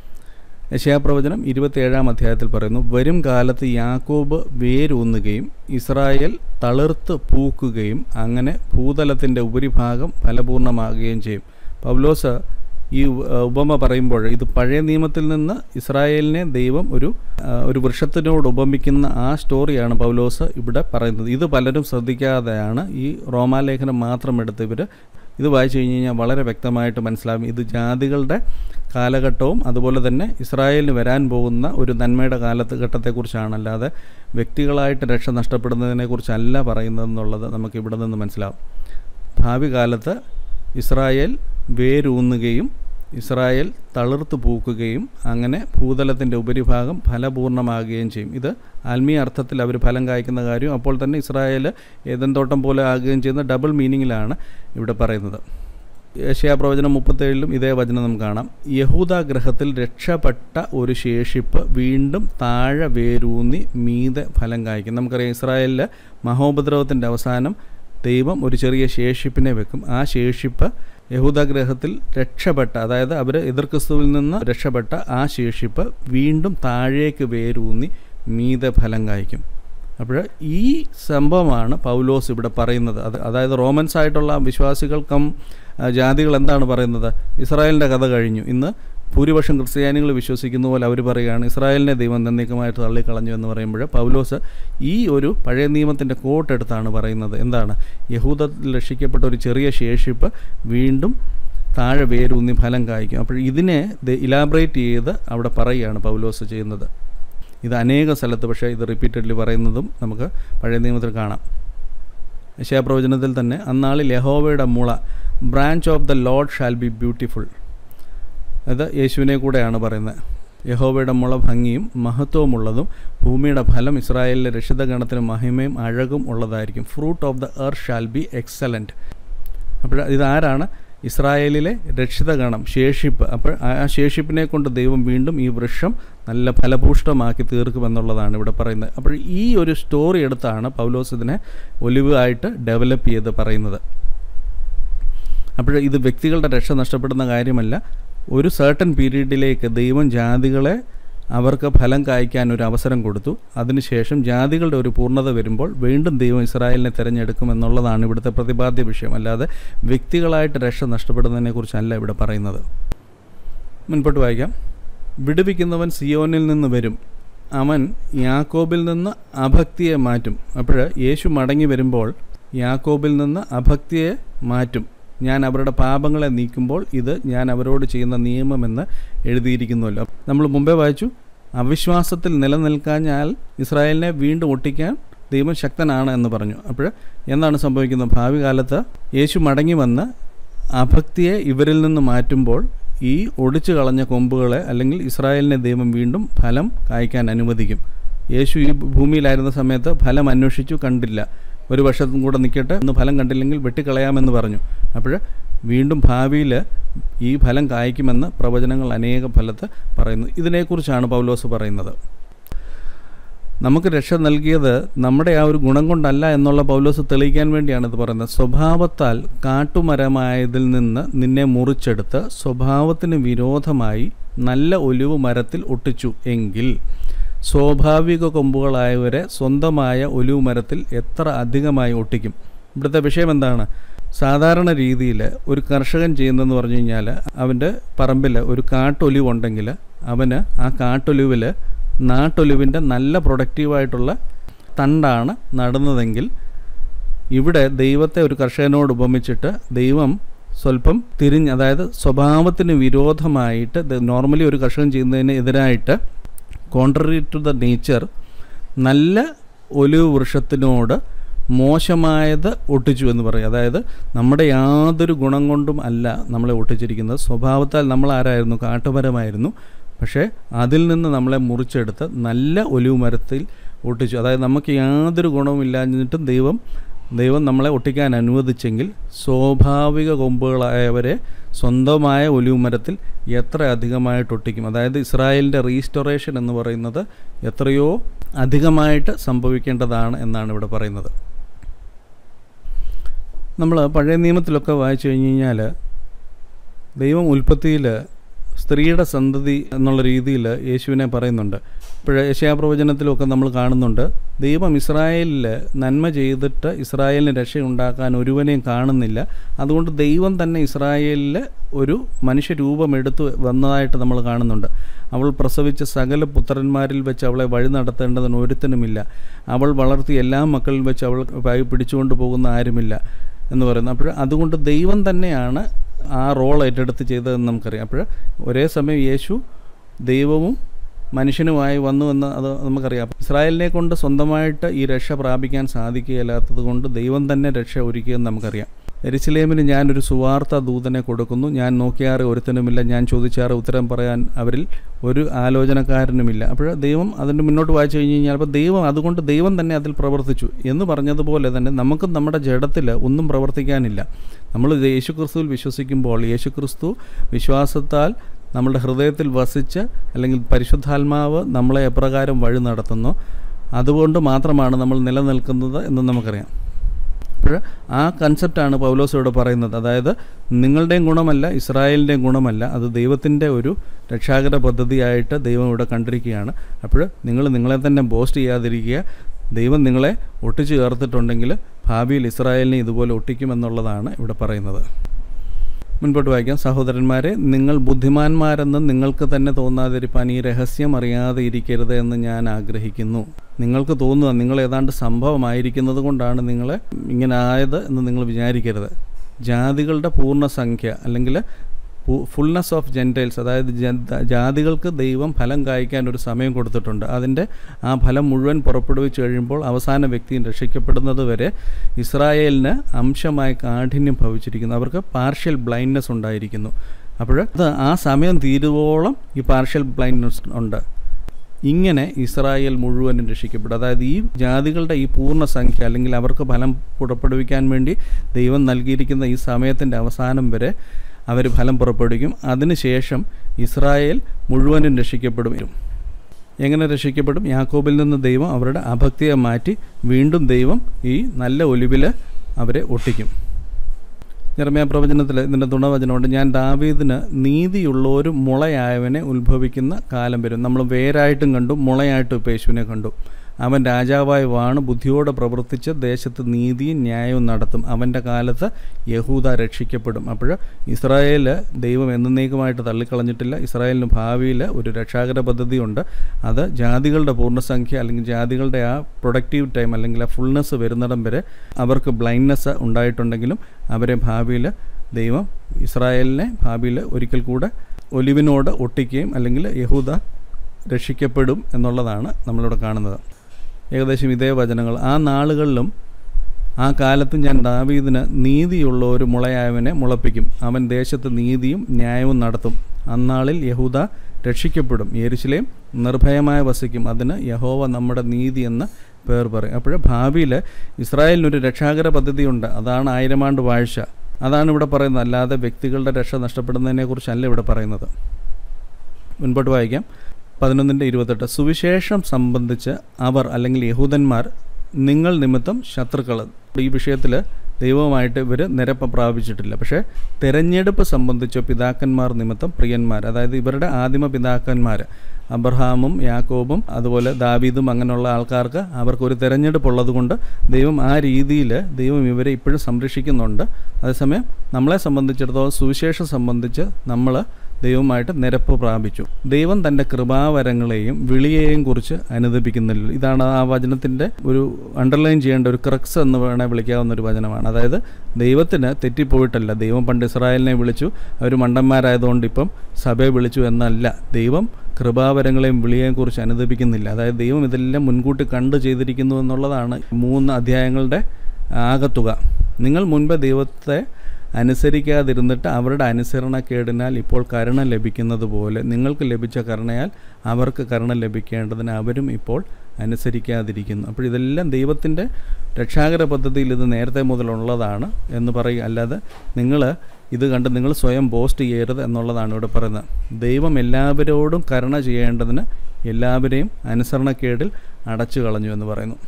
യശയാപ്രവചനം ഇരുപത്തിയേഴാം അധ്യായത്തിൽ പറയുന്നു വരും കാലത്ത് യാക്കോബ് വേരൂന്നുകയും ഇസ്രായേൽ തളിർത്ത് പൂക്കുകയും അങ്ങനെ ഭൂതലത്തിൻ്റെ ഉപരിഭാഗം ഫലപൂർണ്ണമാകുകയും ചെയ്യും പൗലോസ് ഈ ഉപമ പറയുമ്പോൾ ഇത് പഴയ നിയമത്തിൽ നിന്ന് ഇസ്രായേലിനെ ദൈവം ഒരു ഒരു വൃക്ഷത്തിനോട് ഉപമിക്കുന്ന ആ സ്റ്റോറിയാണ് പൗലോസ് ഇവിടെ പറയുന്നത് ഇത് പലരും ശ്രദ്ധിക്കാതെയാണ് ഈ റോമാലേഖനം മാത്രം എടുത്ത് ഇവർ ഇത് വായിച്ചു കഴിഞ്ഞ് കഴിഞ്ഞാൽ വളരെ വ്യക്തമായിട്ട് മനസ്സിലാകും ഇത് ജാതികളുടെ കാലഘട്ടവും അതുപോലെ തന്നെ ഇസ്രായേലിന് വരാൻ പോകുന്ന ഒരു നന്മയുടെ കാലഘട്ടത്തെക്കുറിച്ചാണ് അല്ലാതെ വ്യക്തികളായിട്ട് രക്ഷ നഷ്ടപ്പെടുന്നതിനെക്കുറിച്ചല്ല പറയുന്നതെന്നുള്ളത് നമുക്ക് ഇവിടെ നിന്ന് മനസ്സിലാവും ഭാവി കാലത്ത് ഇസ്രായേൽ വേരൂന്നുകയും ഇസ്രായേൽ തളിർത്ത് പൂക്കുകയും അങ്ങനെ ഭൂതലത്തിൻ്റെ ഉപരിഭാഗം ഫലപൂർണ്ണമാകുകയും ചെയ്യും ഇത് ആത്മീയ അർത്ഥത്തിൽ അവർ ഫലം കായ്ക്കുന്ന കാര്യം അപ്പോൾ തന്നെ ഇസ്രായേൽ ഏതെന്തോട്ടം പോലെ ആകുകയും ചെയ്യുന്ന ഡബിൾ മീനിങ്ങിലാണ് ഇവിടെ പറയുന്നത് യശയാപ്രവചനം മുപ്പത്തേഴിലും ഇതേ വചനം നമുക്ക് കാണാം യഹൂദ ഗ്രഹത്തിൽ രക്ഷപ്പെട്ട ഒരു ശേഷിപ്പ് വീണ്ടും താഴെ വേരൂന്നി മീതെ ഫലം കായ്ക്കും നമുക്കറിയാം ഇസ്രായേലിൽ മഹോപദ്രവത്തിൻ്റെ അവസാനം ദൈവം ഒരു ചെറിയ ശേഷിപ്പിനെ വെക്കും ആ ശേഷിപ്പ് യഹൂദഗ്രഹത്തിൽ രക്ഷപ്പെട്ട അതായത് അവർ എതിർക്രിസ്തുവിൽ നിന്ന് രക്ഷപ്പെട്ട ആ ശേഷിപ്പ് വീണ്ടും താഴേക്ക് വേരൂന്നി മീതെ ഫലം കായ്ക്കും അപ്പോൾ ഈ സംഭവമാണ് പൗലോസ് ഇവിടെ പറയുന്നത് അത് അതായത് റോമൻസ് ആയിട്ടുള്ള വിശ്വാസികൾക്കും ജാതികൾ എന്താണ് പറയുന്നത് ഇസ്രായേലിൻ്റെ കഥ കഴിഞ്ഞു ഇന്ന് ഭൂരിപക്ഷം ക്രിസ്ത്യാനികൾ വിശ്വസിക്കുന്ന പോലെ അവർ പറയുകയാണ് ഇസ്രായേലിനെ ദൈവം നന്ദിക്കമായിട്ട് തള്ളിക്കളഞ്ഞു എന്ന് പറയുമ്പോൾ പൗലോസ് ഈ ഒരു പഴയ നിയമത്തിൻ്റെ കോട്ടെടുത്താണ് പറയുന്നത് എന്താണ് യഹൂദത്തിൽ രക്ഷിക്കപ്പെട്ട ഒരു ചെറിയ ശേഷിപ്പ് വീണ്ടും താഴെ വേരൂന്നി ഫലം കായ്ക്കും അപ്പോൾ ഇതിനെ ഇലാബറേറ്റ് ചെയ്ത് അവിടെ പറയുകയാണ് പൗലോസ് ചെയ്യുന്നത് ഇത് അനേക സ്ഥലത്ത് പക്ഷേ ഇത് റിപ്പീറ്റഡ്ലി പറയുന്നതും നമുക്ക് പഴയ നിയമത്തിൽ കാണാം യശാപ്രവചനത്തിൽ തന്നെ അന്നാളിൽ യഹോവയുടെ മുള branch of the Lord shall be beautiful അത് യേശുവിനെ കൂടെയാണ് പറയുന്നത് യഹോവയുടെ മുള ഭംഗിയും മഹത്വമുള്ളതും ഭൂമിയുടെ ഫലം ഇസ്രായേലിലെ രക്ഷിതഗണത്തിന് മഹിമയും അഴകും ഉള്ളതായിരിക്കും fruit of the earth shall be excellent അപ്പോൾ ഇതാരാണ് ഇസ്രായേലിലെ രക്ഷിതഗണം ശേഷിപ്പ് അപ്പോൾ ആ ശേഷിപ്പിനെ കൊണ്ട് ദൈവം വീണ്ടും ഈ വൃക്ഷം നല്ല ഫലഭൂഷ്ടമാക്കി തീർക്കുമെന്നുള്ളതാണ് ഇവിടെ പറയുന്നത് അപ്പോൾ ഈ ഒരു സ്റ്റോറി എടുത്താണ് പൗലോസ് ഇതിനെ ഒലിവ് ആയിട്ട് ഡെവലപ്പ് ചെയ്ത് പറയുന്നത് അപ്പോൾ ഇത് വ്യക്തികളുടെ രക്ഷ നഷ്ടപ്പെടുന്ന കാര്യമല്ല ഒരു സർട്ടൻ പീരീഡിലേക്ക് ദൈവം ജാതികളെ അവർക്ക് ഫലം കായ്ക്കാൻ ഒരു അവസരം കൊടുത്തു അതിനുശേഷം ജാതികളുടെ ഒരു പൂർണ്ണത വരുമ്പോൾ വീണ്ടും ദൈവം ഇസ്രായേലിനെ തിരഞ്ഞെടുക്കും എന്നുള്ളതാണ് ഇവിടുത്തെ പ്രതിപാദ്യ വിഷയം അല്ലാതെ വ്യക്തികളായിട്ട് രക്ഷ നഷ്ടപ്പെടുന്നതിനെക്കുറിച്ചല്ല ഇവിടെ പറയുന്നത് മുൻപോട്ട് വായിക്കാം വിടുവിക്കുന്നവൻ സിയോനിൽ നിന്ന് വരും അവൻ യാക്കോബിൽ നിന്ന് അഭക്തിയെ മാറ്റും അപ്പോൾ യേശു മടങ്ങി വരുമ്പോൾ യാക്കോബിൽ നിന്ന് അഭക്തിയെ മാറ്റും ഞാൻ അവരുടെ പാപങ്ങളെ നീക്കുമ്പോൾ ഇത് ഞാൻ അവരോട് ചെയ്യുന്ന നിയമമെന്ന് എഴുതിയിരിക്കുന്നുവല്ലോ നമ്മൾ മുമ്പേ വായിച്ചു അവിശ്വാസത്തിൽ നിലനിൽക്കാഞ്ഞാൽ ഇസ്രായേലിനെ വീണ്ടും ഒട്ടിക്കാൻ ദൈവം ശക്തനാണ് എന്ന് പറഞ്ഞു അപ്പോൾ എന്താണ് സംഭവിക്കുന്നത് ഭാവി കാലത്ത് യേശു മടങ്ങി വന്ന് അഭക്തിയെ ഇവരിൽ നിന്ന് മാറ്റുമ്പോൾ ഈ ഒടിച്ചു കളഞ്ഞ കൊമ്പുകളെ അല്ലെങ്കിൽ ഇസ്രായേലിനെ ദൈവം വീണ്ടും ഫലം കായ്ക്കാൻ അനുവദിക്കും യേശു ഈ ഭൂമിയിലായിരുന്ന സമയത്ത് ഫലം അന്വേഷിച്ചു കണ്ടില്ല ഒരു വർഷത്തും കൂടെ നിൽക്കട്ടെ ഒന്ന് ഫലം കണ്ടില്ലെങ്കിൽ വെട്ടിക്കളയാമെന്ന് പറഞ്ഞു അപ്പോൾ വീണ്ടും ഭാവിയിൽ ഈ ഫലം കായ്ക്കുമെന്ന് പ്രവചനങ്ങൾ അനേക ഫലത്ത് പറയുന്നു ഇതിനെക്കുറിച്ചാണ് പൗലോസ് പറയുന്നത് നമുക്ക് രക്ഷ നൽകിയത് നമ്മുടെ ആ ഒരു ഗുണം കൊണ്ടല്ല എന്നുള്ള പൗലോസ് തെളിയിക്കാൻ വേണ്ടിയാണ് ഇത് പറയുന്നത് സ്വഭാവത്താൽ കാട്ടുമരമായതിൽ നിന്ന് നിന്നെ മുറിച്ചെടുത്ത് സ്വഭാവത്തിന് വിരോധമായി നല്ല ഒലിവ് മരത്തിൽ ഒട്ടിച്ചു എങ്കിൽ സ്വാഭാവിക കൊമ്പുകളായവരെ സ്വന്തമായ ഒലിവ് മരത്തിൽ എത്ര അധികമായി ഒട്ടിക്കും ഇവിടുത്തെ വിഷയം എന്താണ് സാധാരണ രീതിയിൽ ഒരു കർഷകൻ ചെയ്യുന്നതെന്ന് പറഞ്ഞു കഴിഞ്ഞാൽ അവൻ്റെ പറമ്പിൽ ഒരു കാട്ടൊലിവ് ഉണ്ടെങ്കിൽ അവന് ആ കാട്ടൊലിവിൽ നാട്ടൊലിവിൻ്റെ നല്ല പ്രൊഡക്റ്റീവായിട്ടുള്ള തണ്ടാണ് നടുന്നതെങ്കിൽ ഇവിടെ ദൈവത്തെ ഒരു കർഷകനോട് ഉപമിച്ചിട്ട് ദൈവം സ്വല്പം തിരിഞ്ഞ് അതായത് സ്വഭാവത്തിന് വിരോധമായിട്ട് നോർമലി ഒരു കർഷകൻ ചെയ്യുന്നതിന് എതിരായിട്ട് കോൺട്രറി ടു ദ നേച്ചർ നല്ല ഒലിവ് വൃക്ഷത്തിനോട് മോശമായത് ഒട്ടിച്ചു എന്ന് പറയും അതായത് നമ്മുടെ യാതൊരു ഗുണം കൊണ്ടും അല്ല നമ്മളെ ഒട്ടിച്ചിരിക്കുന്നത് സ്വഭാവത്താൽ നമ്മൾ ആരായിരുന്നു കാട്ടുമരമായിരുന്നു പക്ഷേ അതിൽ നിന്ന് നമ്മളെ മുറിച്ചെടുത്ത് നല്ല ഒലിവ് മരത്തിൽ ഒട്ടിച്ചു അതായത് നമുക്ക് യാതൊരു ഗുണവും ഇല്ലാഞ്ഞിട്ടും ദൈവം ദൈവം നമ്മളെ ഒട്ടിക്കാൻ അനുവദിച്ചെങ്കിൽ സ്വാഭാവിക കൊമ്പുകളായവരെ സ്വന്തമായ ഒലിവ് മരത്തിൽ എത്ര അധികമായിട്ട് ഒട്ടിക്കും അതായത് ഇസ്രായേലിൻ്റെ റീസ്റ്റോറേഷൻ എന്ന് പറയുന്നത് എത്രയോ അധികമായിട്ട് സംഭവിക്കേണ്ടതാണ് എന്നാണ് ഇവിടെ പറയുന്നത് നമ്മൾ പഴയ നിയമത്തിലൊക്കെ വായിച്ചു കഴിഞ്ഞ് കഴിഞ്ഞാൽ ദൈവം ഉൽപ്പത്തിയിൽ സ്ത്രീയുടെ സന്തതി എന്നുള്ള രീതിയിൽ യേശുവിനെ പറയുന്നുണ്ട് ഇപ്പോൾ യശയാപ്രവചനത്തിലൊക്കെ നമ്മൾ കാണുന്നുണ്ട് ദൈവം ഇസ്രായേലിൽ നന്മ ചെയ്തിട്ട് ഇസ്രായേലിന് രക്ഷയുണ്ടാക്കാൻ ഒരുവനെയും കാണുന്നില്ല അതുകൊണ്ട് ദൈവം തന്നെ ഇസ്രായേലിൽ ഒരു മനുഷ്യരൂപം എടുത്തു വന്നതായിട്ട് നമ്മൾ കാണുന്നുണ്ട് അവൾ പ്രസവിച്ച സകല പുത്രന്മാരിൽ വെച്ച് അവളെ വഴി നടത്തേണ്ടതിന് ഒരുത്തനുമില്ല അവൾ വളർത്തിയ എല്ലാ മക്കളിൽ വെച്ച് അവൾ പിടിച്ചുകൊണ്ട് പോകുന്ന ആരുമില്ല എന്ന് പറയുന്നു അപ്പോൾ അതുകൊണ്ട് ദൈവം തന്നെയാണ് ആ റോൾ ഏറ്റെടുത്ത് ചെയ്തതെന്ന് നമുക്കറിയാം അപ്പോൾ ഒരേ സമയം യേശു ദൈവവും മനുഷ്യനുമായി വന്നു എന്ന് അത് നമുക്കറിയാം ഇസ്രായേലിനെ കൊണ്ട് സ്വന്തമായിട്ട് ഈ രക്ഷ പ്രാപിക്കാൻ സാധിക്കുകയില്ലാത്തത് കൊണ്ട് ദൈവം തന്നെ രക്ഷ ഒരുക്കിയെന്ന് നമുക്കറിയാം എരിശിലേമിന് ഞാനൊരു സുവാർത്ത ദൂതനെ കൊടുക്കുന്നു ഞാൻ നോക്കിയാറ് ഒരുത്തനുമില്ല ഞാൻ ചോദിച്ചാറ് ഉത്തരം പറയാൻ അവരിൽ ഒരു ആലോചനക്കാരനുമില്ല അപ്പോൾ ദൈവം അതിൻ്റെ മുന്നോട്ട് വായിച്ചു കഴിഞ്ഞ് കഴിഞ്ഞാൽ അപ്പോൾ ദൈവം അതുകൊണ്ട് ദൈവം തന്നെ അതിൽ പ്രവർത്തിച്ചു എന്ന് പറഞ്ഞതുപോലെ തന്നെ നമുക്കും നമ്മുടെ ജഡത്തിൽ ഒന്നും പ്രവർത്തിക്കാനില്ല നമ്മൾ യേശുക്രിസ്തുവിൽ വിശ്വസിക്കുമ്പോൾ യേശുക്രിസ്തു വിശ്വാസത്താൽ നമ്മളുടെ ഹൃദയത്തിൽ വസിച്ച് അല്ലെങ്കിൽ പരിശുദ്ധാത്മാവ് നമ്മളെ എപ്രകാരം വഴി നടത്തുന്നു അതുകൊണ്ട് മാത്രമാണ് നമ്മൾ നിലനിൽക്കുന്നത് എന്ന് നമുക്കറിയാം അപ്പോൾ ആ കൺസെപ്റ്റാണ് പൗലോസ് ഇവിടെ പറയുന്നത് അതായത് നിങ്ങളുടെയും ഗുണമല്ല ഇസ്രായേലിൻ്റെയും ഗുണമല്ല അത് ദൈവത്തിൻ്റെ ഒരു രക്ഷാകര പദ്ധതിയായിട്ട് ദൈവം ഇവിടെ കണ്ടിരിക്കുകയാണ് അപ്പോൾ നിങ്ങൾ നിങ്ങളെ തന്നെ ബോസ്റ്റ് ചെയ്യാതിരിക്കുക ദൈവം നിങ്ങളെ ഒട്ടിച്ചു ചേർത്തിട്ടുണ്ടെങ്കിൽ ഭാവിയിൽ ഇസ്രായേലിനെ ഇതുപോലെ ഒട്ടിക്കുമെന്നുള്ളതാണ് ഇവിടെ പറയുന്നത് മുൻപോട്ട് വായിക്കാം സഹോദരന്മാരെ നിങ്ങൾ ബുദ്ധിമാന്മാരെന്ന് നിങ്ങൾക്ക് തന്നെ തോന്നാതിരിപ്പാൻ ഈ രഹസ്യം അറിയാതെ ഇരിക്കരുത് എന്ന് ഞാൻ ആഗ്രഹിക്കുന്നു നിങ്ങൾക്ക് തോന്നുക നിങ്ങൾ ഏതാണ്ട് സംഭവമായിരിക്കുന്നത് കൊണ്ടാണ് നിങ്ങൾ ഇങ്ങനെ ആയത് എന്ന് നിങ്ങൾ വിചാരിക്കരുത് ജാതികളുടെ പൂർണ്ണസംഖ്യ അല്ലെങ്കിൽ ഫുൾനെസ് ഓഫ് ജെൻറ്റൈൽസ് അതായത് ജാതികൾക്ക് ദൈവം ഫലം കായ്ക്കാൻ ഒരു സമയം കൊടുത്തിട്ടുണ്ട് അതിൻ്റെ ആ ഫലം മുഴുവൻ പുറപ്പെടുവിച്ച് കഴിയുമ്പോൾ അവസാന വ്യക്തിയും രക്ഷിക്കപ്പെടുന്നത് വരെ ഇസ്രായേലിന് അംശമായി കാഠിന്യം ഭവിച്ചിരിക്കുന്നു അവർക്ക് പാർഷ്യൽ ബ്ലൈൻഡ്നെസ് ഉണ്ടായിരിക്കുന്നു അപ്പോൾ അത് ആ സമയം തീരുവോളം ഈ പാർഷ്യൽ ബ്ലൈൻഡ്നെസ് ഉണ്ട് ഇങ്ങനെ ഇസ്രായേൽ മുഴുവനും രക്ഷിക്കപ്പെടും അതായത് ഈ ജാതികളുടെ ഈ പൂർണ്ണ സംഖ്യ അല്ലെങ്കിൽ അവർക്ക് ഫലം പുറപ്പെടുവിക്കാൻ വേണ്ടി ദൈവം നൽകിയിരിക്കുന്ന ഈ സമയത്തിൻ്റെ അവസാനം വരെ അവർ ഫലം പുറപ്പെടുവിക്കും അതിനുശേഷം ഇസ്രായേൽ മുഴുവനും രക്ഷിക്കപ്പെടും എങ്ങനെ രക്ഷിക്കപ്പെടും യാക്കോബിൽ നിന്ന് ദൈവം അവരുടെ അഭക്തിയെ മാറ്റി വീണ്ടും ദൈവം ഈ നല്ല ഒലിവിൽ അവരെ ഒട്ടിക്കും ജർമ്മയ പ്രവചനത്തിൽ ഇതിൻ്റെ തുണവചനമുണ്ട് ഞാൻ ദാവീദിന് നീതിയുള്ളൊരു മുളയായവനെ ഉത്ഭവിക്കുന്ന കാലം വരും നമ്മൾ വേരായിട്ടും കണ്ടു മുളയായിട്ടും ഇപ്പോൾ യേശുവിനെ കണ്ടു അവൻ രാജാവായി വാണ് ബുദ്ധിയോടെ പ്രവർത്തിച്ച് ദേശത്ത് നീതിയും ന്യായവും നടത്തും അവൻ്റെ കാലത്ത് യഹൂദ രക്ഷിക്കപ്പെടും അപ്പോൾ ഇസ്രായേൽ ദൈവം എന്നേക്കുമായിട്ട് തള്ളിക്കളഞ്ഞിട്ടില്ല ഇസ്രായേലിന് ഭാവിയിൽ ഒരു രക്ഷാകര പദ്ധതിയുണ്ട് അത് ജാതികളുടെ പൂർണ്ണസംഖ്യ അല്ലെങ്കിൽ ജാതികളുടെ ആ പ്രൊഡക്റ്റീവ് ടൈം അല്ലെങ്കിൽ ആ ഫുൾനെസ് വരുന്നിടം വരെ അവർക്ക് ബ്ലൈൻഡ്നെസ് ഉണ്ടായിട്ടുണ്ടെങ്കിലും അവരെ ഭാവിയിൽ ദൈവം ഇസ്രായേലിനെ ഭാവിയിൽ ഒരിക്കൽ കൂടെ ഒലിവിനോട് ഒട്ടിക്കുകയും അല്ലെങ്കിൽ യഹൂദ രക്ഷിക്കപ്പെടും എന്നുള്ളതാണ് നമ്മളിവിടെ കാണുന്നത് ഏകദേശം ഇതേ വചനങ്ങൾ ആ നാളുകളിലും ആ കാലത്ത് ഞാൻ ദാവീദിന് നീതിയുള്ള ഒരു മുളയായവനെ മുളപ്പിക്കും അവൻ ദേശത്ത് നീതിയും ന്യായവും നടത്തും അന്നാളിൽ യഹൂദ രക്ഷിക്കപ്പെടും യെരുശലേം നിർഭയമായി വസിക്കും അതിന് യഹോവ നമ്മുടെ നീതി എന്ന് പേർ പറയും അപ്പോൾ ഭാവിയിൽ ഇസ്രായേലിനൊരു രക്ഷാകര പദ്ധതിയുണ്ട് അതാണ് ആയിരമാണ്ട് വാഴ്ച അതാണ് ഇവിടെ പറയുന്നത് അല്ലാതെ വ്യക്തികളുടെ രക്ഷ നഷ്ടപ്പെടുന്നതിനെക്കുറിച്ചല്ല ഇവിടെ പറയുന്നത് മുൻപോട്ട് വായിക്കാം പതിനൊന്നിൻ്റെ ഇരുപത്തെട്ട് സുവിശേഷം സംബന്ധിച്ച് അവർ അല്ലെങ്കിൽ യഹൂദന്മാർ നിങ്ങൾ നിമിത്തം ശത്രുക്കൾ ഈ വിഷയത്തിൽ ദൈവവുമായിട്ട് ഇവർ നിരപ്പ് പ്രാപിച്ചിട്ടില്ല പക്ഷേ തെരഞ്ഞെടുപ്പ് സംബന്ധിച്ച പിതാക്കന്മാർ നിമിത്തം പ്രിയന്മാർ അതായത് ഇവരുടെ ആദിമ പിതാക്കന്മാർ അബ്രഹാമും യാക്കോബും അതുപോലെ ദാവീദും അങ്ങനെയുള്ള ആൾക്കാർക്ക് അവർക്കൊരു തെരഞ്ഞെടുപ്പ് ഉള്ളതുകൊണ്ട് ദൈവം ആ രീതിയിൽ ദൈവം ഇവരെ ഇപ്പോഴും സംരക്ഷിക്കുന്നുണ്ട് അതേസമയം നമ്മളെ സംബന്ധിച്ചിടത്തോളം സുവിശേഷം സംബന്ധിച്ച് നമ്മൾ ദൈവമായിട്ട് നിരപ്പ് പ്രാപിച്ചു ദൈവം തൻ്റെ കൃപാവരങ്ങളെയും വിളിയെയും കുറിച്ച് അനുദപിക്കുന്നില്ല ഇതാണ് ആ വചനത്തിൻ്റെ ഒരു അണ്ടർലൈൻ ചെയ്യേണ്ട ഒരു ക്രക്സ് എന്ന് വേണേൽ വിളിക്കാവുന്ന ഒരു വചനമാണ് അതായത് ദൈവത്തിന് തെറ്റിപ്പോയിട്ടല്ല ദൈവം പണ്ട് ഇസ്രായേലിനെ വിളിച്ചു അവർ മണ്ടന്മാരായതുകൊണ്ട് ഇപ്പം സഭയെ വിളിച്ചു എന്നല്ല ദൈവം കൃപാവരങ്ങളെയും വിളിയെയും കുറിച്ച് അനുദപിക്കുന്നില്ല അതായത് ദൈവം ഇതെല്ലാം മുൻകൂട്ടി കണ്ടു ചെയ്തിരിക്കുന്നു എന്നുള്ളതാണ് മൂന്ന് അധ്യായങ്ങളുടെ ആകത്തുക നിങ്ങൾ മുൻപ് ദൈവത്തെ അനുസരിക്കാതിരുന്നിട്ട് അവരുടെ അനുസരണക്കേടിനാൽ ഇപ്പോൾ കരുണ ലഭിക്കുന്നത് പോലെ നിങ്ങൾക്ക് ലഭിച്ച കരുണയാൽ അവർക്ക് കരുണ ലഭിക്കേണ്ടതിന് അവരും ഇപ്പോൾ അനുസരിക്കാതിരിക്കുന്നു അപ്പോൾ ഇതെല്ലാം ദൈവത്തിൻ്റെ രക്ഷാകര പദ്ധതിയിൽ ഇത് നേരത്തെ മുതലുള്ളതാണ് എന്ന് പറയുക അല്ലാതെ നിങ്ങൾ ഇത് കണ്ട് നിങ്ങൾ സ്വയം പോസ്റ്റ് ചെയ്യരുത് എന്നുള്ളതാണ് ഇവിടെ പറയുന്നത് ദൈവം എല്ലാവരോടും കരുണ ചെയ്യേണ്ടതിന് എല്ലാവരെയും അനുസരണക്കേടിൽ അടച്ചു കളഞ്ഞു എന്ന് പറയുന്നു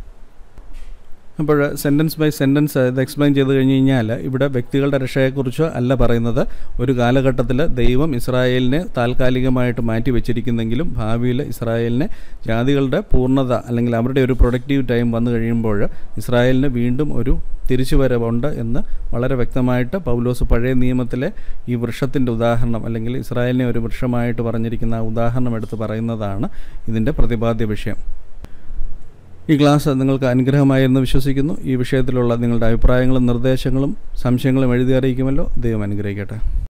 അപ്പോൾ സെൻറ്റൻസ് ബൈ സെൻറ്റൻസ് ഇത് എക്സ്പ്ലെയിൻ ചെയ്ത് കഴിഞ്ഞ് കഴിഞ്ഞാൽ ഇവിടെ വ്യക്തികളുടെ രക്ഷയെക്കുറിച്ച് അല്ല പറയുന്നത് ഒരു കാലഘട്ടത്തിൽ ദൈവം ഇസ്രായേലിനെ താൽക്കാലികമായിട്ട് മാറ്റി വെച്ചിരിക്കുന്നെങ്കിലും ഭാവിയിൽ ഇസ്രായേലിനെ ജാതികളുടെ പൂർണ്ണത അല്ലെങ്കിൽ അവരുടെ ഒരു പ്രൊഡക്റ്റീവ് ടൈം വന്നു കഴിയുമ്പോൾ ഇസ്രായേലിന് വീണ്ടും ഒരു തിരിച്ചുവരവുണ്ട് എന്ന് വളരെ വ്യക്തമായിട്ട് പൗലോസ് പഴയ നിയമത്തിലെ ഈ വൃക്ഷത്തിൻ്റെ ഉദാഹരണം അല്ലെങ്കിൽ ഇസ്രായേലിനെ ഒരു വൃക്ഷമായിട്ട് പറഞ്ഞിരിക്കുന്ന ആ ഉദാഹരണം എടുത്ത് പറയുന്നതാണ് ഇതിൻ്റെ പ്രതിപാദ്യ വിഷയം ഈ ക്ലാസ് നിങ്ങൾക്ക് അനുഗ്രഹമായിരുന്നു വിശ്വസിക്കുന്നു ഈ വിഷയത്തിലുള്ള നിങ്ങളുടെ അഭിപ്രായങ്ങളും നിർദ്ദേശങ്ങളും സംശയങ്ങളും എഴുതി അറിയിക്കുമല്ലോ ദൈവം അനുഗ്രഹിക്കട്ടെ